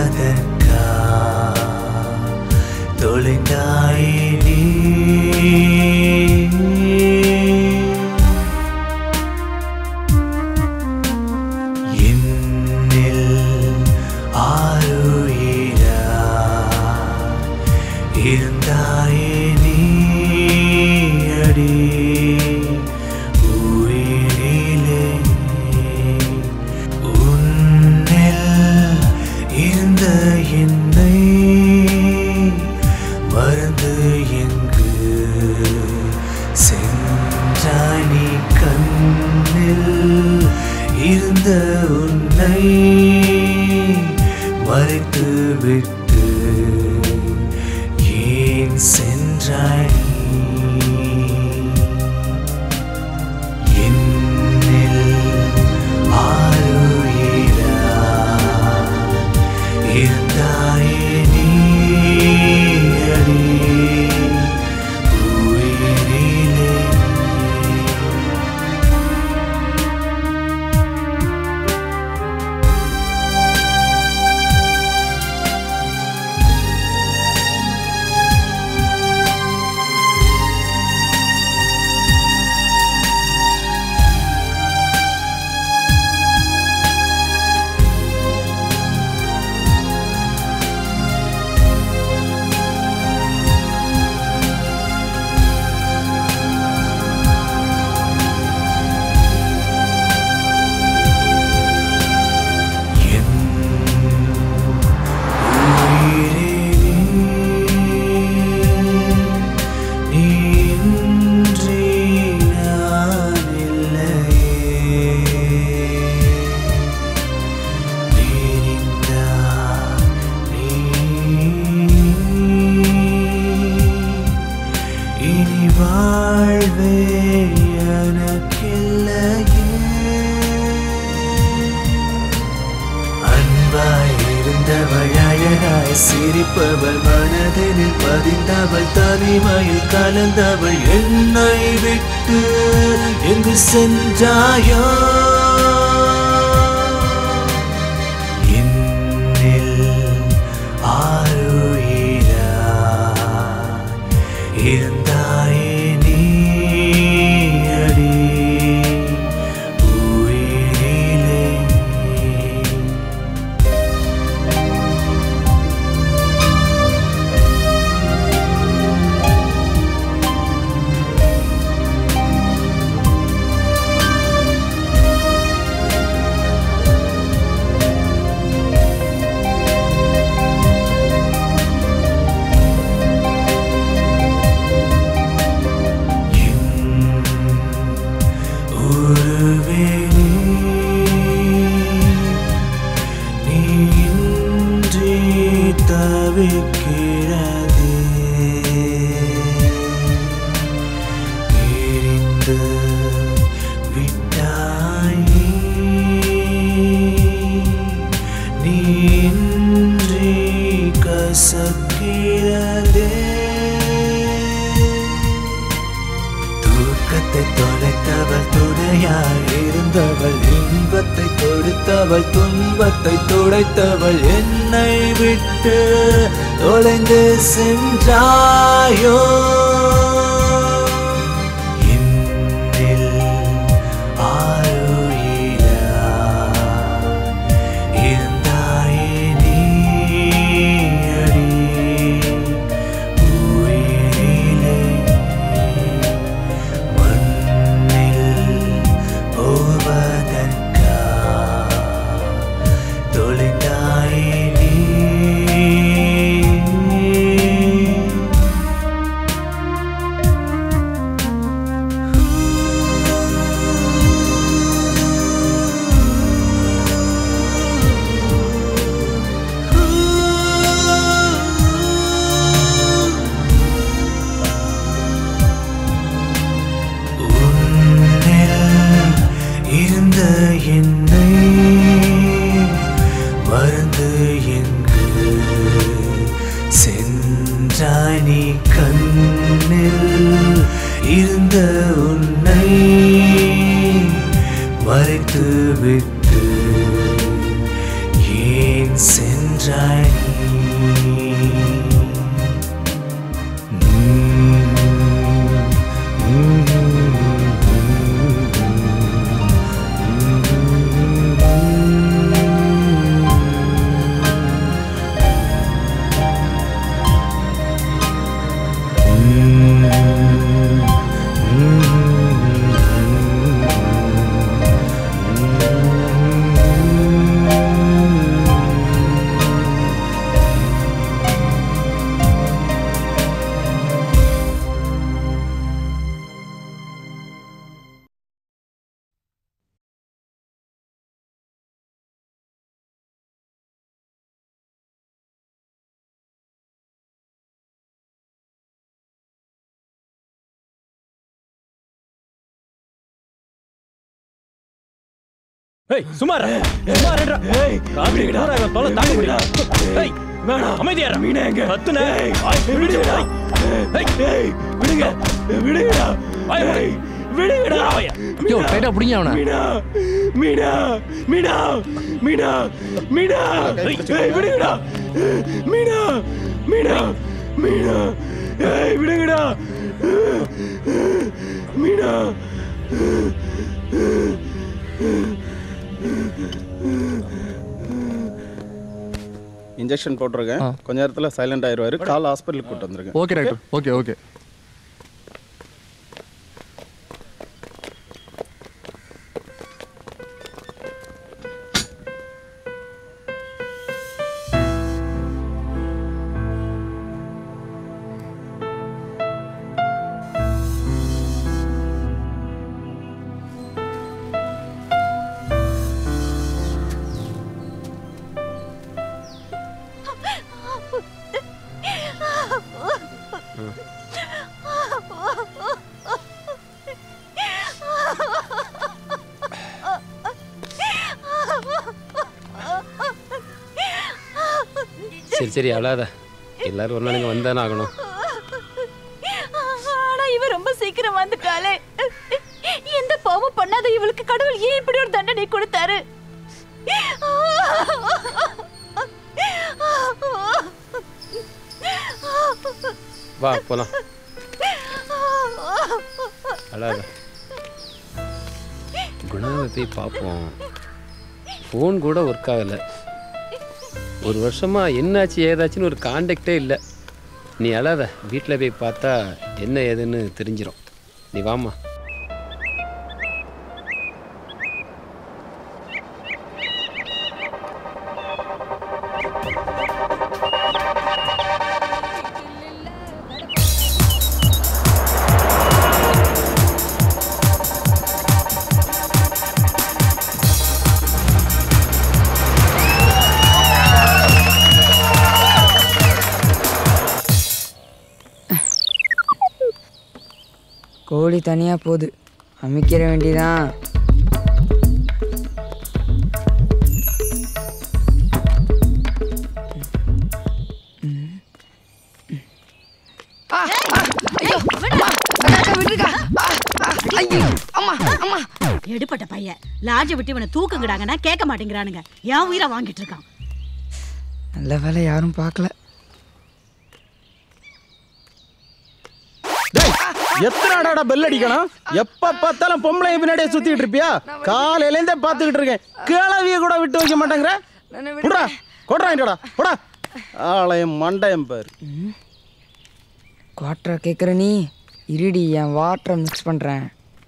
போவதற்கா தொலைந்தாய் நீ என்னில் ஆருயிரா இருந்தாயே நீ அடி உயிரிலே உன்னில் இருந்த என்னை மறந்து எங்கு சென்றாய் நீ கண்ணில் இருந்த உன்னை மறைத்து விட்டு ஏன் சென்றாய் நீ? என்னில் ஆருயிரா இருந்தாயே நீ அடி உயிரிலே என் உயிரே நீ இன்றி நான் இல்லையே நீரிந்தா நீ இனி வாழ்வே எனக்கில்லையே அன்பாய் இருந்தவள் அழகாய் சிரிப்பவள் மனதினில் பதிந்தவள் தனிமையில் கலந்தவள் என்னை விட்டு எங்கு சென்றாயோ என்னில் ஆருயிரா இருந்தாயே நீ அடி உயிரிலே உருவேனே நீன்றி தவிக்கிறது எரிந்து விட்டாய் நீன்றி கசக்கிறதே தூக்கத்தை தொலைத்தவள் துணையாய் இருந்தவள் இன்பத்தை கொடுத்தவள் துன்பத்தை துடைத்தவள் என்னை விட்டு தொலைந்து சென்றாயோ என்னில் ஆருயிரா இருந்தாயே நீ அடி உயிரிலே மண்ணில் போவதற்கா தொலைந்தாயே நீ உன்னில் இருந்த என்னை மறந்து எங்கு சென்றாய் நீ கண்ணில் இருந்த உன்னை மறைத்து விட்டு ஏன் சென்ற வென்றாய் நீ ஏய் சுமார் சுமார் ராத்திரி கூட இவன் தொலை தாங்க முடியல ஏய் வேணாம் அமைதியா இரு. மீனா எங்க? கத்துன ஏய், வாய் விடுங்க. ஏய், ஏய் விடுங்க விடுங்கடா வாய் மூடு. ஏய், விடுங்கடா வாய. யோ டைட்டா பிடிங்க அவனை மீனா மீனா மீனா மீனா மீனா ஏய் விடுங்கடா மீனா மீனா மீனா ஏய் விடுங்கடா மீனா இன்ஜெக்ஷன் போட்டிருக்கேன் ஆ. கொஞ்ச நேரத்தில் சைலண்ட் ஆயிடுவாரு கால் ஹாஸ்பிட்டலுக்கு கூட்டு வந்திருக்கேன் ஓகே டாக்டர் ஓகே ஓகே சரி சரி அழாத எல்லாரும் ஒரு நாளைக்கு வந்தானே ஆகணும் ஆனா இவ ரொம்ப சீக்கிரம் வந்துட்டாளே எந்த பாவம் பண்ணாத இவளுக்கு கடவுள் ஏன் இப்படி ஒரு தண்டனை கொடுத்தாரு வா போலாம் அழாத குணாவை போய் பார்ப்போம் ஃபோன் கூட ஒர்க் ஆகலை ஒரு வருஷமா என்னாச்சு ஏதாச்சுன்னு ஒரு காண்டாக்டே இல்லை நீ அழாத வீட்டில் போய் பார்த்தா என்ன ஏதுன்னு தெரிஞ்சிரும் நீ வாம்மா கோழி தனியா போகுது அமைக்கிற வேண்டியதான் எடுப்பட்ட பையன் லாட்ஜ விட்டு இவனை தூக்குங்கடாங்கன்னா கேட்க மாட்டேங்கிறானுங்க என் உயிரை வாங்கிட்டு இருக்கான் நல்ல வேலை யாரும் பார்க்கல எத்தனை பெல் அடிக்கணும் எப்ப பார்த்தாலும் பொம்பளை பின்னாடியே சுத்திட்டு இருப்பியா காலையில இருந்தே பாத்துக்கிட்டு இருக்கேன் கிளவிய கூட விட்டு வைக்க மாட்டேங்கிற புடா கொட்றாங்கடா புடா ஆலயம் மண்டயம் பாரு குவாட்டரை கேட்குற நீ இருடி என் வாட்டரை மிக்ஸ் பண்ணுறேன்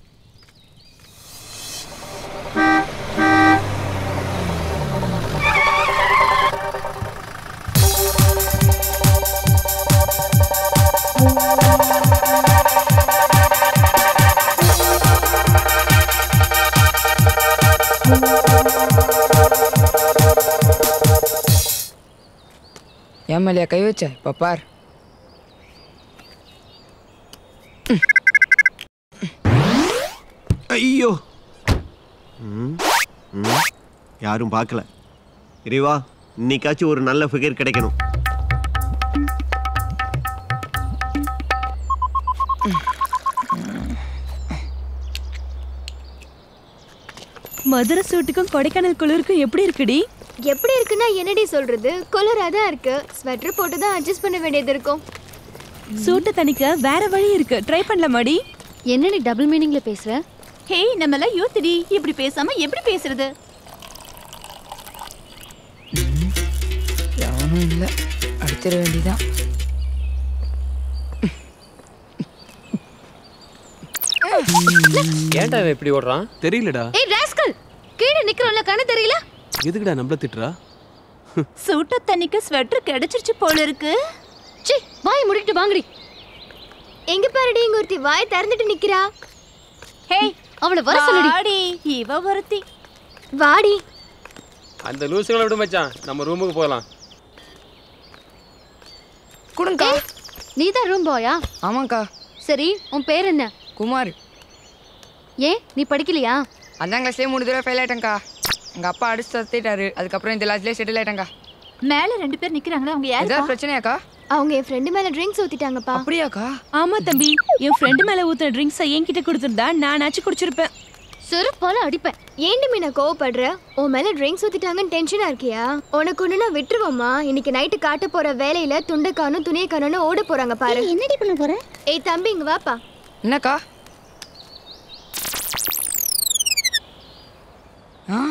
ஏன் மேலையா கை வச்ச இப்போ பார் ஐயோ ம், ம், யாரும் பார்க்கல இறைவா இன்னைக்காச்சும் ஒரு நல்ல ஃபிகர் கிடைக்கணும் மதுரை சூட்டுக்கும் கொடைக்கானல் குளிருக்கும் எப்படி இருக்குடி எப்படி இருக்குன்னா என்னடி சொல்றது குளிரா தான் இருக்கு ஸ்வெட்டர் போட்டு தான் அட்ஜஸ்ட் பண்ண வேண்டியது இருக்கும் சூட்டை தணிக்க வேற வழி இருக்கு ட்ரை பண்ணலாமாடி என்னடி டபுள் மீனிங்ல பேசுற ஹே நம்ம எல்லாம் யூத்டி இப்படி பேசாம எப்படி பேசுறது எவனும் இல்லை அடிச்சிட வேண்டியதான் ஏன்டா இவன் இப்படி ஓடுறான் தெரியலடா ஏய் ராஸ்கல் கீழே நிக்கிறோம்ல கண்ணு தெரியல எதுக்குடா நம்மள திட்டுறா சூட்டை தணிக்க ஸ்வெட்டர் கிடைச்சிருச்சு போல இருக்கு சி வாய் முடிட்டு வாங்கடி எங்க பாருடி இங்க ஒருத்தி வாய் திறந்துட்டு நிக்கிறா ஹே அவளை வர சொல்லுடி வாடி இவ ஒருத்தி வாடி அந்த லூசுகளை விடு மச்சான் நம்ம ரூமுக்கு போகலாம் கொடுங்கக்கா நீ தான் ரூம் பாயா ஆமாங்க்கா சரி உன் பேர் என்ன குமார் ஏன் நீ படிக்கலையா அஞ்சாம் கிளாஸ்லேயே மூணு தடவை ஃபெயில் ஆயிட்டேங்க்கா எங்கள் அப்பா அடிச்சு தத்திட்டாரு அதுக்கப்புறம் இந்த கிளாஸ்லேயே செட்டில் ஆயிட்டேங்க்கா மேல ரெண்டு பேர் நிக்கிறாங்களே அவங்க ஏதாவது யாரு பிரச்சனையாக்கா அவங்க என் ஃப்ரெண்டு மேல ட்ரிங்க்ஸ் ஊத்திட்டாங்கப்பா அப்படியாக்கா ஆமா தம்பி என் ஃப்ரெண்டு மேல ஊத்துன ட்ரிங்க்ஸை என்கிட்ட கொடுத்துருந்தா நானாச்சும் குடிச்சிருப்பேன் செருப்பால அடிப்பேன் ஏண்டி மீனா கோவப்படுற உன் மேல ட்ரிங்க்ஸ் ஊத்திட்டாங்கன்னு டென்ஷனா இருக்கியா உனக்கு ஒண்ணு நான் விட்டுருவோமா இன்னைக்கு நைட்டு காட்ட போற வேலையில துண்டை காணும் துணியை காணும்னு ஓட போறாங்க பாரு என்னடி பண்ண போற ஏய் தம்பி இங்க வாப்பா என்னக்கா ஆ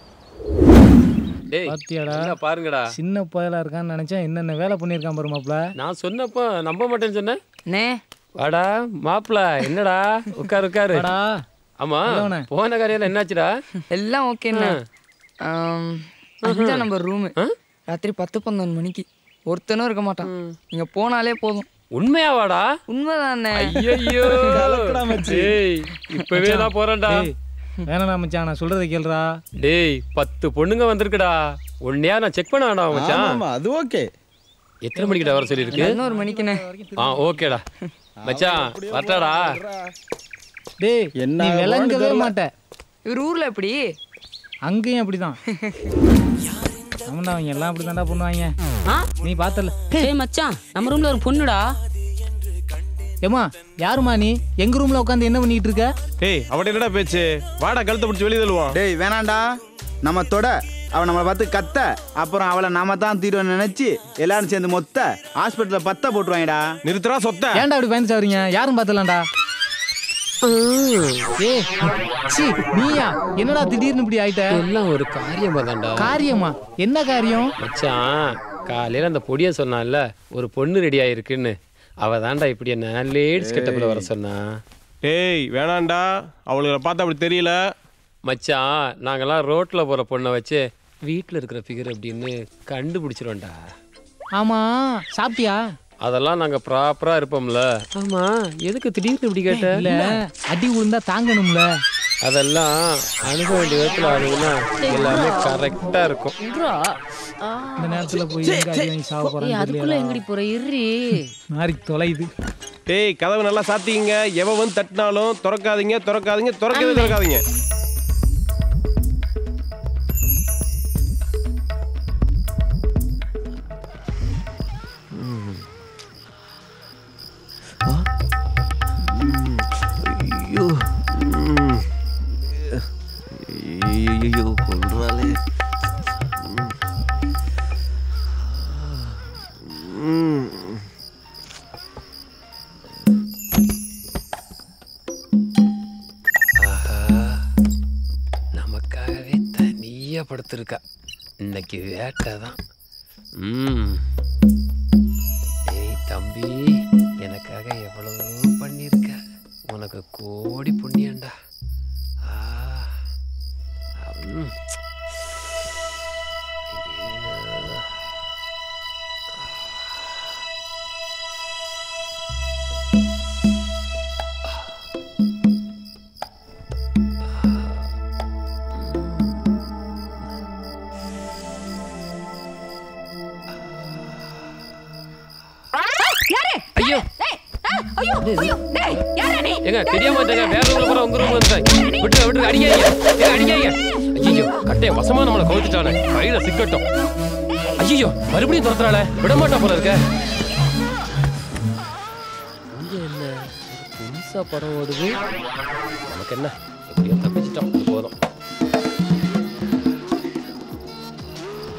டேய் பாத்தியாடா? நல்லா பாருங்கடா சின்ன பயலா இருக்கான்னு நினைச்சேன் என்னென்ன வேலை பண்ணியிருக்கான் பாரு மாப்ள நான் சொன்னப்போ நம்ப மாட்டேன்னு சொன்னேன் நே வாடா மாப்பிள என்னடா உட்காரு உட்காரு வாடா. ஆமா நல்லவனே. போன காரியம் என்னாச்சுடா எல்லாம் ஓகேண்ணே அஞ்சாம் நம்பர் ரூமு ராத்திரி பத்து பன்னெண்டு மணிக்கு ஒருத்தனும் இருக்க மாட்டான் நீங்க போனாலே போதும் உண்மையா வாடா உண்மைதானே ஐயோ கலக்குடா மச்சி. டேய் இப்பவே தான் போறேன்டா டேய், வேணாடா மச்சான் நான் சொல்றதை கேளுடா டேய் பத்து பொண்ணுங்க வந்திருக்குடா உன்னையா நான் செக் பண்ண வேண்டாம் மச்சான் ஆமா அது ஓகே எத்தனை மணிக்குடா வர சொல்லியிருக்கு பதினோரு மணிக்குண்ணே ஆ ஓகேடா மச்சான் வரட்டாடா டேய் என்ன நீ விளங்கவே தெரியல. மாட்ட இவர் ஊர்ல எப்படி அங்கேயும் அப்படிதான் ஆமாண்டா அவங்க எல்லாம் அப்படி தான்டா பண்ணுவாங்க நீ பார்த்தல ஏய் மச்சான் நம்ம ரூம்ல ஒரு பொண்ணுடா ஏமா யாருமா நீ எங்க ரூம்ல உட்காந்து என்ன பண்ணிட்டு இருக்க டேய் அவட என்னடா பேச்சு வாடா கழுத்தை பிடிச்சி வெளியே தள்ளுவான் டேய் வேணாண்டா நம்ம தொட அவன் நம்மளை பார்த்து கத்த அப்புறம் அவளை நாம தான் தீர்வு நினைச்சு எல்லாரும் சேர்ந்து மொத்த ஹாஸ்பிட்டல்ல பத்த போட்டுருவாங்கடா நிறுத்துறா சொத்த ஏன்டா அப்படி பயந்து சாவறீங்க யாரும் பார்த்தலாம்டா ஏ சி நீயா என்னடா திடீர்னு இப்படி ஆயிட்ட எல்லாம் ஒரு காரியமா தான்டா காரியமா என்ன காரியம் மச்சான் காலையில அந்த பொடிய சொன்னான்ல ஒரு பொண்ணு ரெடி ஆயிருக்குன்னு அவ தான்டா இப்படி என்ன லேடிஸ் கெட்டப்பில் வர சொன்னா டேய் வேணாண்டா அவளுகளை பார்த்தா அப்படி தெரியல மச்சான் நாங்கெல்லாம் ரோட்ல போற பொண்ணை வச்சு வீட்டில் இருக்கிற ஃபிகர் அப்படின்னு கண்டுபிடிச்சிருவோம்டா ஆமா சாப்பிட்டியா அதெல்லாம் நாங்க ப்ராப்பரா இருப்போம்ல ஆமா எதுக்கு திடீர்னு இப்படி கேட்ட இல்ல அடி விழுந்தா தாங்கணும்ல அதெல்லாம் அணுக வேண்டிய விதத்துல அணுகுனா எல்லாமே கரெக்டா இருக்கும் இந்த நேரத்துல போய் எங்க அடி வாங்கி சாவ ஏய் அதுக்குள்ள போறாங்க எங்கடி போற இரு மாறி தொலையுது டேய் கதவு நல்லா சாத்திங்க எவன் வந்து தட்டினாலும் திறக்காதீங்க திறக்காதீங்க திறக்கவே திறக்காதீங்க ஐயோ ம். ஐயோ கொள்றாளே ம். ஆஹா நமக்காகவே தனியா படுத்திருக்கா இன்னைக்கு வேட்டை தான் ம் ஏய் தம்பி எனக்காக எவ்வளவோ பண்ணியிருக்க உனக்கு கோடி புண்ணியண்டா ஆ ம். ஐயோ. ஐயோ ஐயோ ஐயோ டேய் யாரா நீ ஏங்க தெரியாம வந்துங்க வேற ரூம்ல போற உங்க ரூம் வந்துட்டேன் விட்டு விட்டு அடிக்காதீங்க ஏங்க அடிக்காதீங்க ஐயோ கட்டைய வசமா நம்மளை கவுத்துட்டானே கையில சிக்கட்டும் ஐயோ மறுபடியும் துரத்துறாள விட மாட்டா போல இருக்க இங்க என்ன ஒரு புதுசா படம் ஓடுது நமக்கு என்ன எப்படியோ தப்பிச்சிட்டோம் அது போதும்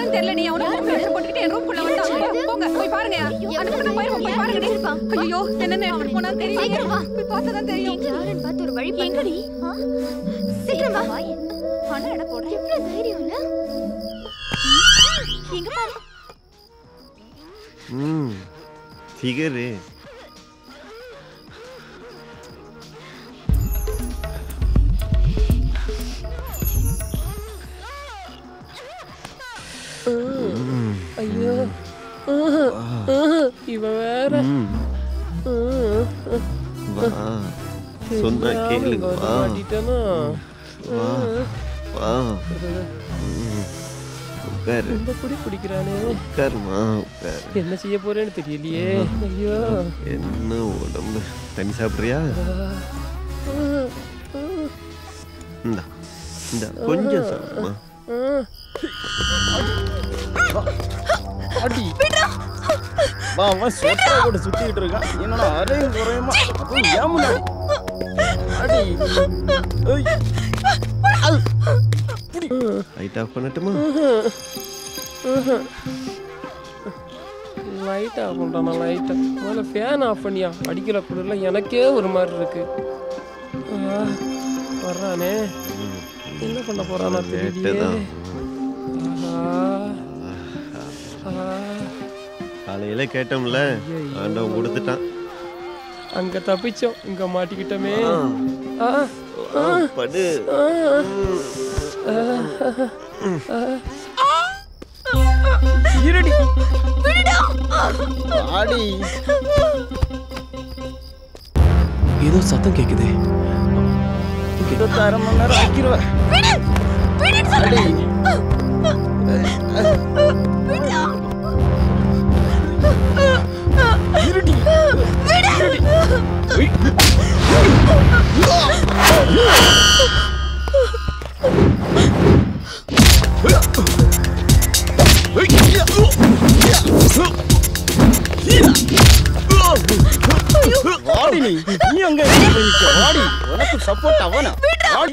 என்னன்னு தெரியல நீ அவன ரூம் வேஷம் போட்டுக்கிட்டு என் ரூம் குள்ள வந்தாங்க போங்க போய் பாருங்க அந்த பக்கம் போய் போய் பாருங்க ஐயோ என்னன்னு எடுத்து போனா தெரியல போய் பார்த்தா தான் தெரியும் யாருன்னு பார்த்து ஒரு வழி எங்கடி சீக்கிரம் வா பணம் எட போடுறேன் எவ்வளவு தைரியம் இல்ல எங்க பாரு ம் ஃபிகரு ஐயோ இவ வேற வா சொன்னா கேளு வா மாட்டிட்டனா வா வா ம். உட்காரு ரொம்ப குடி குடிக்கிறானே உட்காருமா உட்காரு என்ன செய்ய போறேன்னு தெரியலையே ஐயோ என்ன உடம்பு தண்ணி சாப்பிட்றியா இந்தா இந்தா கொஞ்சம் சாப்பிடுமா அடி வா அவன் சொட்டா கூட சுத்திட்டு இருக்கான் என்னடா அரையும் குறையுமா அப்போ ஏன் முன்னாடி அடி ஏய். அது. லைட் ஆஃப் பண்ணட்டுமா லைட் ஆஃப் பண்ணுறான் லைட்டை முதல்ல ஃபேன் ஆஃப் பண்ணியா அடிக்கிற குளிரில் எனக்கே ஒரு மாதிரி இருக்கு ஆ, வர்றானே என்ன பண்ண போறானா தெரியலையே தான். ஆஹா. ஆ, காலையில கேட்டோம்ல ஆண்டவன் கொடுத்துட்டான் அங்க தப்பிச்சோம் இங்க மாட்டிக்கிட்டோமே ஆ, ஆ, படு ஆ, ஆ, ஆ. இருடி ஆடி ஏதோ சத்தம் கேக்குதே இருபத்தி அரை மணி நேரம் ஆக்கிடுவேன் அடி இருடி வாடி நீ நீ அங்க எங்க போய் நிக்க வாடி உனக்கு சப்போர்ட் அவனா வாடி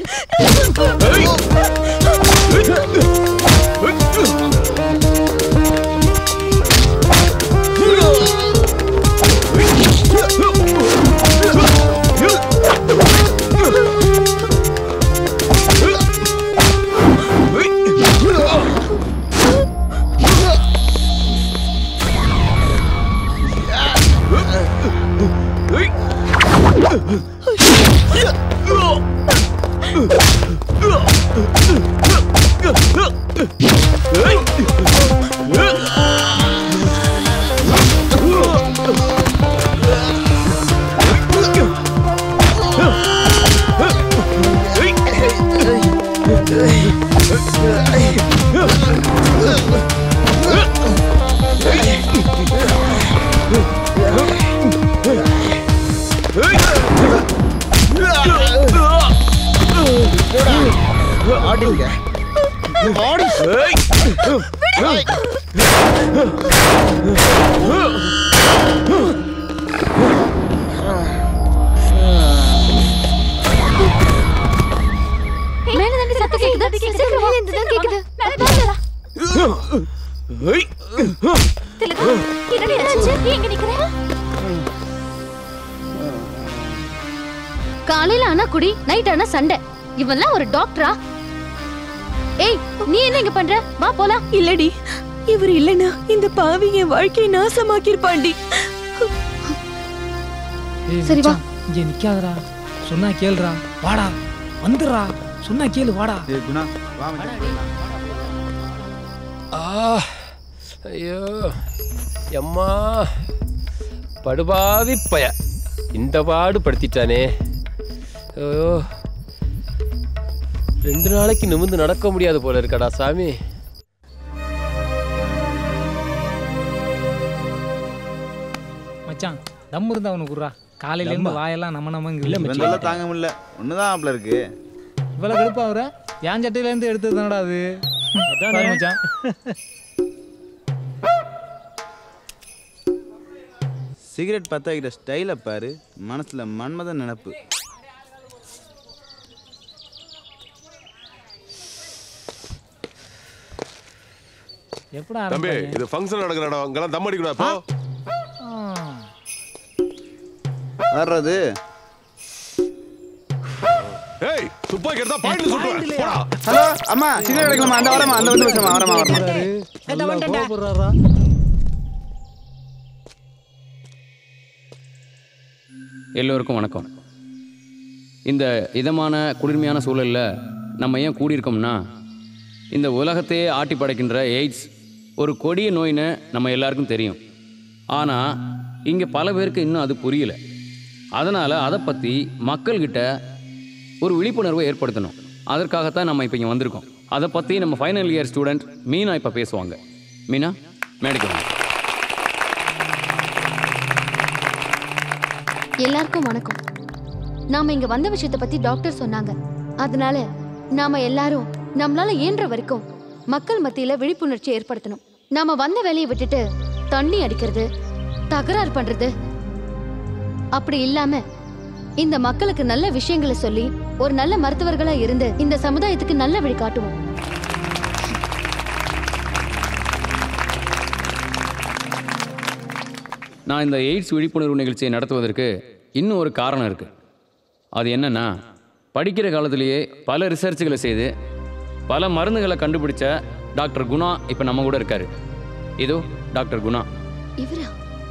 ஆடிங்க ஆடி மேல தாண்டி சத்தம் கேக்குது சீக்கிரம் மேல இருந்து தான் கேக்குது திலகா என்னடி ஆச்சு எங்க நிக்கிற காலையில ஆனா குடி நைட் ஆனா சண்டை இவன்லாம் ஒரு டாக்டரா ஏய் நீ என்ன இங்க பண்ற வா போலாம் இல்லடி இவர் இல்லனா இந்த பாவி என் வாழ்க்கையை நாசமாக்கிருப்பாண்டி ஏய், சரி, வா. மச்சான், இங்க நிக்காதடா சொன்னா கேளுடா வாடா வந்துடுறா சொன்னா கேளு வாடா குணா வா ஆ ஐயோ எம்மா படுபாவி பய இந்த பாடு படுத்திட்டானே ஐயோ ரெண்டு நாளைக்கு நிமிர்ந்து நடக்க முடியாது போல இருக்கடா சாமி மச்சான் தம் இருந்தா அவனுக்கு குடுறா காலையில இருந்து தம்மா? வாயெல்லாம் நம்ம நம்ம இல்ல மச்சான் தாங்க முடியல ஒண்ணுதான் ஆப்ல இருக்கு இவ்வளவு கடுப்பா அவர என் சட்டையில இருந்து எடுத்தது தானடா அது பாரு மச்சான் சிகரெட் பத்த வைக்கிற ஸ்டைலை பாரு மனசுல மன்மத நினப்பு எப்படா தம்பி ஆரம்பிப்பாங்க? இது ஃபங்க்ஷன் நடக்கிற இடம் இங்கெல்லாம் தம் அடிக்கணும் அப்போ வர்றது ஏய் துப்பாக்கி எடுத்தா பாயிண்ட்ல சுட்டுவேன் போடா ஹலோ அம்மா சிகரெட் எடுக்கலாமா அந்த வரமா அந்த வந்து பேசுமா வரமா வரமா எல்லோருக்கும் வணக்கம் இந்த இதமான குளிர்மையான சூழலில் நம்ம ஏன் கூடியிருக்கோம்னா இந்த உலகத்தையே ஆட்டி படைக்கின்ற எய்ட்ஸ் ஒரு கொடிய நோயின்னு நம்ம எல்லாருக்கும் தெரியும் ஆனால் இங்கே பல பேருக்கு இன்னும் அது புரியல அதனால் அதை பற்றி மக்கள்கிட்ட ஒரு விழிப்புணர்வை ஏற்படுத்தணும் அதற்காகத்தான் நம்ம இப்போ இங்கே வந்திருக்கோம் அதை பற்றி நம்ம ஃபைனல் இயர் ஸ்டூடெண்ட் மீனா இப்போ பேசுவாங்க மீனா மேடைக்கு வாங்க எல்லாருக்கும் வணக்கம் நாம இங்க வந்த விஷயத்தை பத்தி டாக்டர் சொன்னாங்க அதனால நாம எல்லாரும் நம்மளால இயன்ற வரைக்கும் மக்கள் மத்தியில விழிப்புணர்ச்சி ஏற்படுத்தணும் நாம வந்த வேலையை விட்டுட்டு தண்ணி அடிக்கிறது தகராறு பண்றது அப்படி இல்லாம இந்த மக்களுக்கு நல்ல விஷயங்களை சொல்லி ஒரு நல்ல மருத்துவர்களா இருந்து இந்த சமுதாயத்துக்கு நல்ல வழி காட்டுவோம் நான் இந்த எய்ட்ஸ் விழிப்புணர்வு நிகழ்ச்சியை நடத்துவதற்கு இன்னும் ஒரு காரணம் இருக்குது அது என்னன்னா படிக்கிற காலத்திலேயே பல ரிசர்ச்சுகளை செய்து பல மருந்துகளை கண்டுபிடிச்ச டாக்டர் குணா இப்போ நம்ம கூட இருக்காரு இதோ டாக்டர் குணா இவரா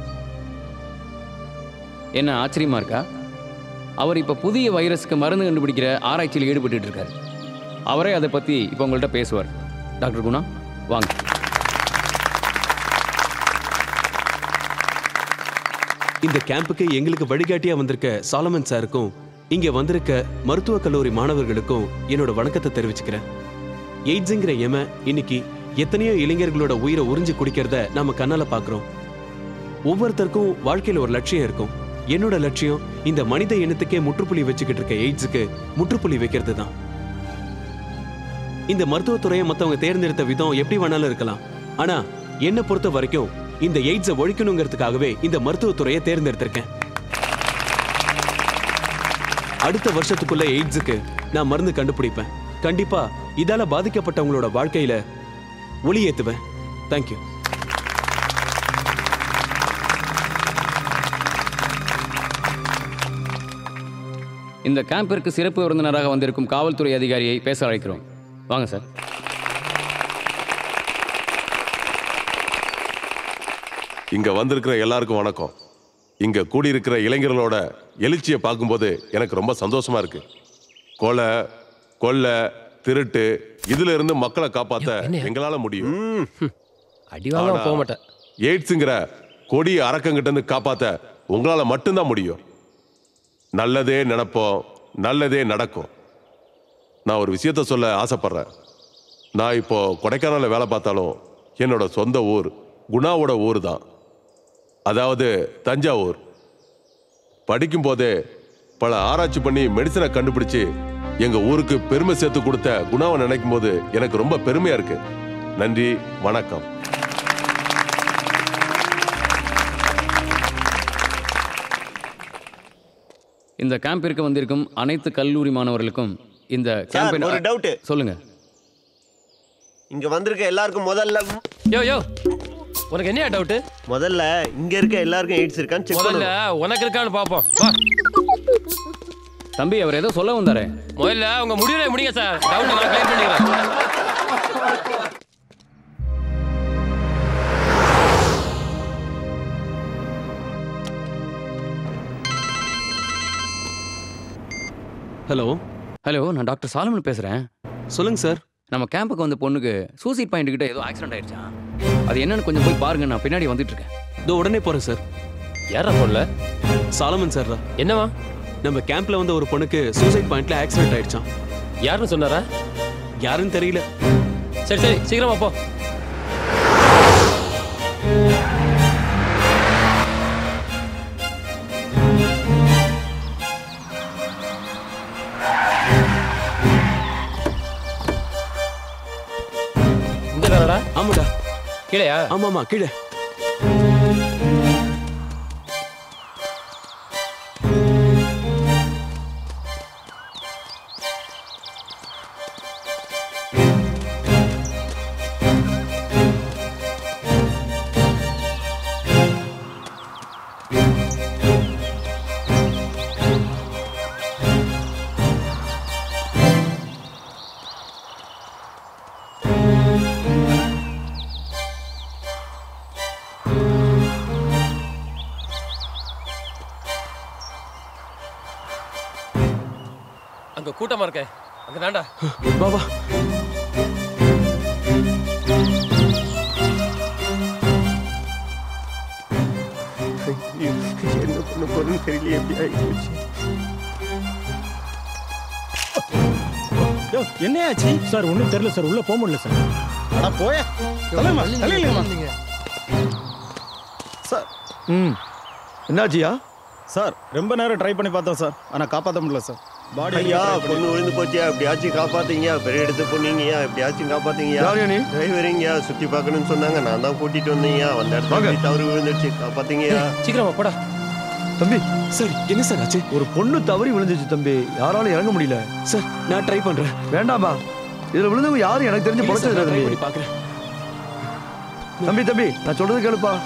என்ன ஆச்சரியமா இருக்கா அவர் இப்போ புதிய வைரஸ்க்கு மருந்து கண்டுபிடிக்கிற ஆராய்ச்சியில் ஈடுபட்டுட்டு இருக்காரு அவரே அதை பற்றி இப்போ உங்கள்கிட்ட பேசுவார் டாக்டர் குணா வாங்க இந்த கேம்புக்கு எங்களுக்கு வழிகாட்டியா வந்திருக்க சாலமன் சாருக்கும் இங்க வந்திருக்க மருத்துவக் கல்லூரி மாணவர்களுக்கும் என்னோட வணக்கத்தை தெரிவிச்சுக்கிறேன் எய்ட்ஸுங்கிற எம இன்னைக்கு எத்தனையோ இளைஞர்களோட உயிரை உறிஞ்சு குடிக்கிறத நாம கண்ணால பாக்குறோம் ஒவ்வொருத்தருக்கும் வாழ்க்கையில ஒரு லட்சியம் இருக்கும் என்னோட லட்சியம் இந்த மனித இனத்துக்கே முற்றுப்புள்ளி வச்சுக்கிட்டு இருக்க எய்ட்ஸுக்கு முற்றுப்புள்ளி வைக்கிறது தான் இந்த மருத்துவத்துறையை மத்தவங்க தேர்ந்தெடுத்த விதம் எப்படி வேணாலும் இருக்கலாம் ஆனா என்னை பொறுத்த வரைக்கும் இந்த எய்ட்ஸை ஒழிக்கணுங்கிறதுக்காகவே இந்த மருத்துவத்துறையை தேர்ந்தெடுத்திருக்கேன் அடுத்த வருஷத்துக்குள்ள எய்ட்ஸுக்கு நான் மருந்து கண்டுபிடிப்பேன் கண்டிப்பா இதால பாதிக்கப்பட்டவங்களோட வாழ்க்கையில ஒளி ஏத்துவேன் தேங்க்யூ இந்த கேம்பிற்கு சிறப்பு விருந்தினராக வந்திருக்கும் காவல்துறை அதிகாரியை பேச அழைக்கிறோம் வாங்க சார் இங்க வந்திருக்கிற எல்லாருக்கும் வணக்கம் இங்க கூடியிருக்கிற இளைஞர்களோட எழுச்சியை பார்க்கும்போது எனக்கு ரொம்ப சந்தோஷமா இருக்கு கொலை கொள்ளை திருட்டு இதுல இருந்து மக்களை காப்பாத்த எங்களால முடியும் அடி வாங்காம ஆனா, போக மாட்டேன். எய்ட்ஸுங்கிற கொடிய அரக்கங்கிட்ட இருந்து காப்பாத்த உங்களால மட்டும்தான் முடியும் நல்லதே நினைப்போம் நல்லதே நடக்கும் நான் ஒரு விஷயத்த சொல்ல ஆசைப்படுறேன் நான் இப்போ கொடைக்கானல்ல வேலை பார்த்தாலும் என்னோட சொந்த ஊர் குணாவோட ஊர் தான் அதாவது தஞ்சாவூர் படிக்கும்போதே பல ஆராய்ச்சி பண்ணி மெடிசனை கண்டுபிடிச்சு எங்க ஊருக்கு பெருமை சேர்த்து கொடுத்த குணாவை நினைக்கும் போது எனக்கு ரொம்ப பெருமையா இருக்கு நன்றி வணக்கம் இந்த கேம்பிற்கு வந்திருக்கும் அனைத்து கல்லூரி மாணவர்களுக்கும் இந்த சார் கேம்பின் ஒரு டவுட் சொல்லுங்க இங்க வந்திருக்க எல்லாருக்கும் முதல்ல யோ யோ உனக்கு என்ன டவுட் முதல்ல இங்க இருக்க எல்லாருக்கும் எய்ட்ஸ் இருக்கான்னு செக் முதல்ல பண்ணுங்க உனக்கு இருக்கான்னு பாப்போம் வா தம்பி அவர் ஏதோ சொல்ல வந்தாரே முதல்ல உங்க முடியல முடிங்க சார் டவுட் நான் கிளியர் பண்ணிக்கிறேன் ஹலோ ஹலோ நான் டாக்டர் சாலமன் பேசுறேன் சொல்லுங்க சார் நம்ம கேம்புக்கு வந்த பொண்ணுக்கு சூசைட் பாயிண்ட் கிட்ட ஏதோ ஆக்சிடென்ட் ஆயிடுச்சான் அது என்னன்னு கொஞ்சம் போய் பாருங்க நான் பின்னாடி வந்துட்டு இருக்கேன் இதோ உடனே போறேன் சார் யாரா சொல்ல சாலமன் சார் தான் என்னவா நம்ம கேம்ப்ல வந்த ஒரு பொண்ணுக்கு சூசைட் பாயிண்ட்ல ஆக்சிடென்ட் ஆயிடுச்சான் யாருன்னு சொன்னாரா யாருன்னு தெரியல சரி சரி சீக்கிரமா போ இந்த தானடா ஆமாடா கீழையா ஆமாமா கீழே அங்க கூட்டமா இருக்கே அங்க தாண்டா வா வா என்ன பண்ண போறேன்னு தெரியல எப்படி ஆயிடுச்சு யோ என்னையாச்சு சார் ஒன்றும் தெரியல சார் உள்ள போக முடியல சார் அட போய தலைமா தலையிலமா சார் ம் என்னாச்சியா சார் ரொம்ப நேரம் ட்ரை பண்ணி பார்த்தோம் சார் ஆனா காப்பாற்ற முடியல சார் பாடி ஐயா பொண்ணு விழுந்து போச்சியா எப்படியாச்சும் காப்பாத்தீங்க பெரிய எடுத்து பொண்ணுங்கயா எப்படியாச்சும் காப்பாத்தீங்க யார் நீ? டிரைவருங்கயா சுத்தி பார்க்கணும்னு சொன்னாங்க நான் தான் கூட்டிட்டு வந்தீங்க அந்த இடத்துல இப்படி தவறு விழுந்துருச்சு காப்பாத்தீங்கயா சீக்கிரமா போடா தம்பி சார் என்ன சார் ஆச்சு ஒரு பொண்ணு தவறி விழுந்துச்சு தம்பி யாராலும் இறங்க முடியல சார் நான் ட்ரை பண்றேன் வேண்டாமா இதுல விழுந்தவங்க யாரும் எனக்கு தெரிஞ்சு இல்ல சார், பொழைச்சது நான் try தம்பி பண்ணி பார்க்கறேன். தம்பி தம்பி நான் சொல்றது கேளுப்பா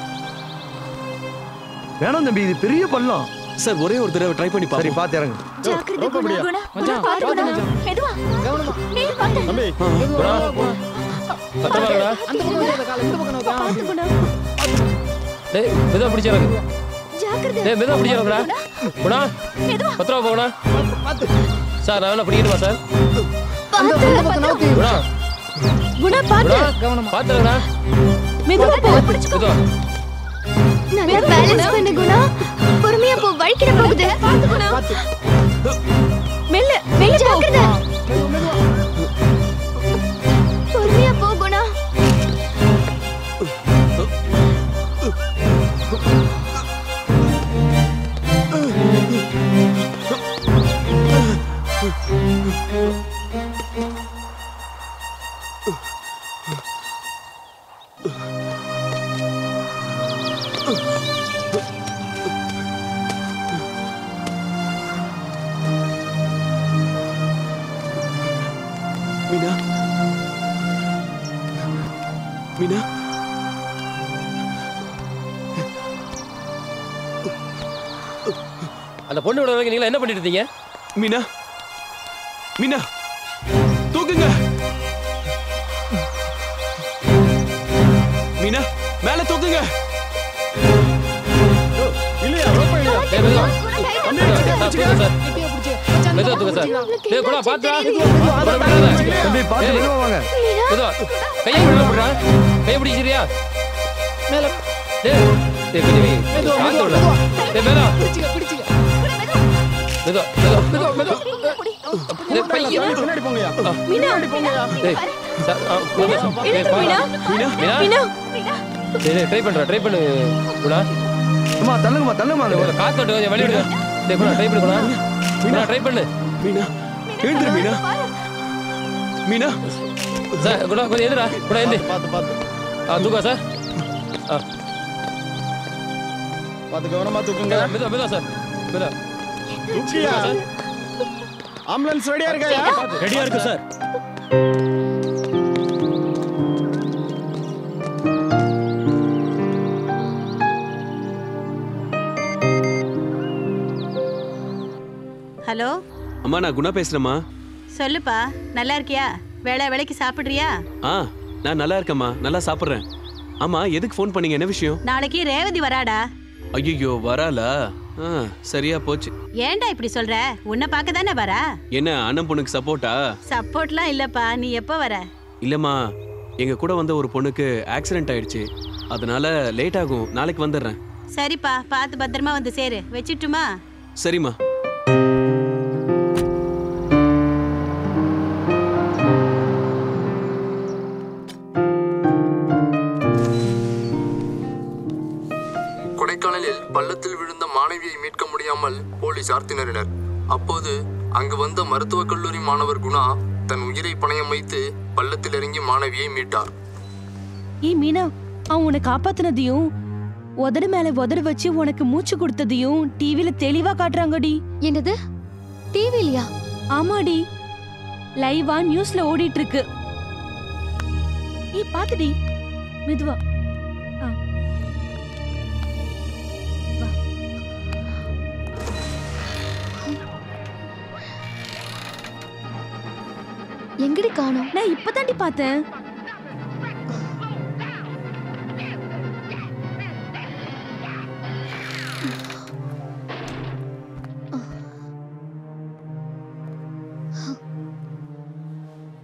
வேணாம் தம்பி இது பெரிய பள்ளம் சார் ஒரே ஒரு தடவை ட்ரை பண்ணி சரி பாத்து இறங்கு ஜாக்கிரதை குணா குணா குணா பாத்து குணா மெதுவா நீ பாத்து தம்பி குணா பத்திரமா இருக்கடா அந்த பக்கம் வைக்காத காலை, இந்த பக்கம் நோக்கா. பாத்து குணா டேய் மெதுவா பிடிச்சிருக்கு ஜாக்கிரதை டேய் மெதுவா பிடிச்சிருக்கடா குணா மெதுவா பத்திரமா போகணா சார் நான் வேணா பிடிக்கட்டுமா சார் பாத்து இந்த பக்கம் நோக்கு. குணா குணா பாத்து குணா கவனமா. பாத்துறடா மெதுவா போ பிடிச்சுக்கோ மெதுவா நல்லா பேலன்ஸ் பண்ணு குணா பொறுமையா போ வழிக்கிட போகுது பாத்து குணா மெல்ல மெல்ல ஜாக்கிரதை மெதுவா, மெதுவா. பொறுமையா போ குணா மீனா மீனா அந்த பொண்ணு விட வரைக்கும் நீங்க என்ன பண்ணிட்டு இருந்தீங்க மீனா மீனா தூக்குங்க மீனா மேல தூக்குங்க இல்லையா ரோப்பா இல்லையா டேய் மெதுவா கெட்டியா சார் பிடிச்சு. மச்சான், இந்த மெதுவா பக்கம் தூக்கு சார் பிடிச்சிக்கலாம். டேய் குணா பாத்துடா தம்பி பாத்து மெதுவா வாங்க மெதுவா கையை விட போடுறா கையை பிடிச்சிரியா மேல டேய் டேய் கொஞ்சம் வை. மெதுவா, காத்து மெதுவா, விடு. மெதுவா. டேய் மெதுவா பிடிச்சிக்க, பிடிச்சிக்க. மெதுவா மெதுவா மெதுவா மெதுவா டேய் பையன் பின்னாடி போங்கயா மீனா டேய் சார் ஆ, மெதுவா. டேய், பா. மீனா மீனா மீனா மீனா டேய் டேய் ட்ரை பண்றா ட்ரை பண்ணு குணா அம்மா தள்ளுங்கம்மா தள்ளுங்கம்மா டேய், காத்து விட்டு கொஞ்சம் வெளிய விடுங்க டேய் குணா ட்ரை பண்ணு குணா மீனா ட்ரை பண்ணு மீனா எழுந்துரு மீனா மீனா சார் குணா கொஞ்சம் எதிரா குணா எந்தி பார்த்து பார்த்து ஆ தூக்கா சார் ஆ பார்த்து கவனமா தூக்குங்க மெதுவா மெதுவா சார் மெதுவா தூக்கியா ஆம்புலன்ஸ் ரெடியா இருக்காயா ரெடியா இருக்கு சார் ஹலோ அம்மா நான் குணா பேசுறேம்மா சொல்லுப்பா நல்லா இருக்கியா வேளை வேலைக்கு சாப்பிடுறியா ஆ நான் நல்லா இருக்கேம்மா நல்லா சாப்பிட்றேன் ஆமா எதுக்கு ஃபோன் பண்ணீங்க என்ன விஷயம் நாளைக்கு ரேவதி வராடா ஐயோ வராளா ஆ சரியா போச்சு ஏன்டா இப்படி சொல்ற உன்னை பார்க்க தானே வரா என்ன அண்ணன் பொண்ணுக்கு சப்போர்ட்டா சப்போர்ட்லாம் இல்லப்பா நீ எப்போ வர இல்லம்மா எங்க கூட வந்த ஒரு பொண்ணுக்கு ஆக்சிடென்ட் ஆயிடுச்சு அதனால லேட் ஆகும் நாளைக்கு வந்துடுறேன் சரிப்பா பார்த்து பத்திரமா வந்து சேரு வச்சிட்டுமா சரிம்மா கொடைக்கானலில் பள்ளத்தில் விழுந்த மாணவியை மீட்க முடியாமல் போலீசார் திணறினர் அப்போது அங்கு வந்த மருத்துவக் கல்லூரி மாணவர் குணா தன் உயிரை பணயம் வைத்து பள்ளத்தில் இறங்கி மாணவியை மீட்டார் ஏய் மீனா அவன் உன்னை காப்பாத்துனதையும் உதடு மேல உதடு வச்சு உனக்கு மூச்சு கொடுத்ததையும் டிவில தெளிவா காட்டுறாங்கடி என்னது டிவிலியா ஆமாடி லைவா நியூஸ்ல ஓடிட்டு இருக்கு ஏய் பாத்துடி மெதுவா ஆ. வா. எங்கடி காணோம் நான் இப்பதாண்டி பார்த்தேன்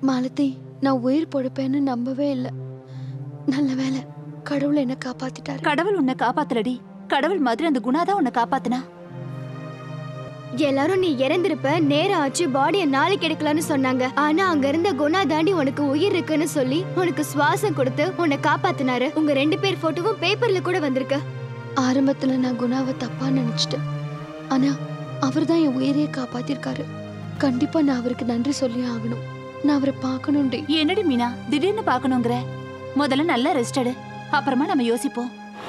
மாலதி நான் உயிர் பொழைப்பேன்னு நம்பவே இல்லை நல்ல வேலை கடவுள் என்ன காப்பாத்திட்டாரு கடவுள் உன்னை காப்பாத்தலடி கடவுள் மாதிரி அந்த குணா தான் உன்னை காப்பாத்துனா எல்லாரும் நீ இறந்திருப்ப நேரம் ஆச்சு பாடிய நாளைக்கு எடுக்கலாம்னு சொன்னாங்க ஆனா அங்க இருந்த குணா தாண்டி உனக்கு உயிர் இருக்குன்னு சொல்லி உனக்கு சுவாசம் கொடுத்து உன்னை காப்பாத்தினாரு உங்க ரெண்டு பேர் போட்டோவும் பேப்பர்ல கூட வந்திருக்கு ஆரம்பத்துல நான் குணாவை தப்பா நினைச்சிட்டேன் ஆனா அவர் தான் என் உயிரையே காப்பாத்திருக்காரு கண்டிப்பா நான் அவருக்கு நன்றி சொல்லி ஆகணும் நான் அவரை பார்க்கணும்டி என்னடி மீனா திடீர்னு பார்க்கணுங்கிற முதல்ல நல்லா ரெஸ்ட் எடு அப்புறமா நம்ம யோசிப்போம்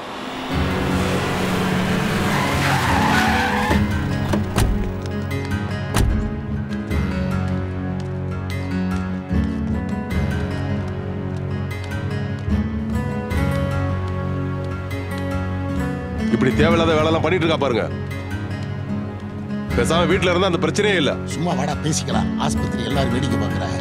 இப்படி தேவையில்லாத வேலை எல்லாம் பண்ணிட்டு இருக்கா பாருங்க பேசாம வீட்டுல இருந்தா அந்த பிரச்சனையே இல்ல சும்மா வாடா பேசிக்கலாம் ஆஸ்பத்திரி எல்லாரும் வேடிக்கை பார்க்குறாங்க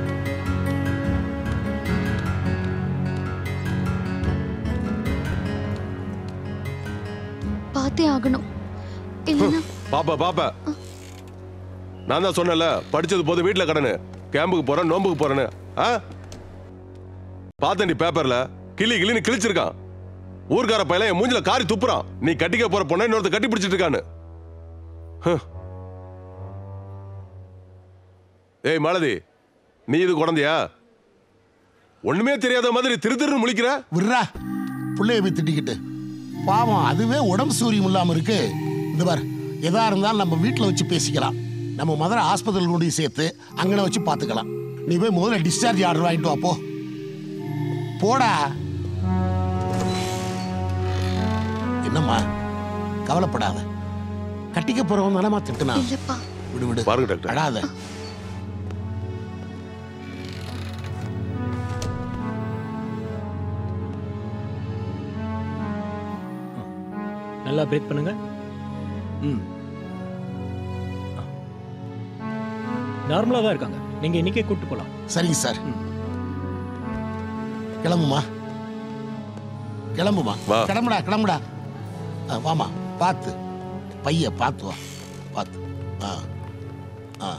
பார்த்தே ஆகணும் இல்லைன்னா பாப்பா பாப்பா நான் தான் சொன்னேன்ல படிச்சது போது வீட்டுல கடனு கேம்புக்கு போறேன் நோம்புக்கு போறேன்னு ஆ பார்த்தேன் நீ பேப்பர்ல கிளி கிளின்னு கிழிச்சிருக்கான் ஊர்க்கார பையன் என் மூஞ்சில காரி துப்புறான் நீ கட்டிக்க போற பொண்ணை இன்னொருத்த கட்டி பிடிச்சிட்டு இருக்கான்னு ஹ். ஏய் மாலதி நீ இது குழந்தையா ஒண்ணுமே தெரியாத மாதிரி திரு திருன்னு முழிக்கிற விட்றா பிள்ளைய போய் திட்டிக்கிட்டு பாவம் அதுவே உடம்பு சூரியம் இல்லாம இருக்கு இந்த பார் எதா இருந்தாலும் நம்ம வீட்டில் வச்சு பேசிக்கலாம் நம்ம மதுரை ஆஸ்பத்திரியில் கொண்டு போய் சேர்த்து அங்கன வச்சு பார்த்துக்கலாம் நீ போய் முதல்ல டிஸ்சார்ஜ் ஆர்டர் வாங்கிட்டு வா போ போடா என்னம்மா கவலைப்படாத கட்டிக்க போறவன் தானமா திட்டுனா இல்லப்பா விடு விடு பாருங்க டாக்டர் அடாத நல்லா பிரேக் பண்ணுங்க ம் நார்மலா தான் இருக்காங்க நீங்க இன்னைக்கே கூட்டு போலாம் சரிங்க சார் கிளம்புமா கிளம்புமா வா. கிளம்புடா கிளம்புடா ஆ, வாமா பார்த்து பைய பார்த்து வா பார்த்து ஆ ஆ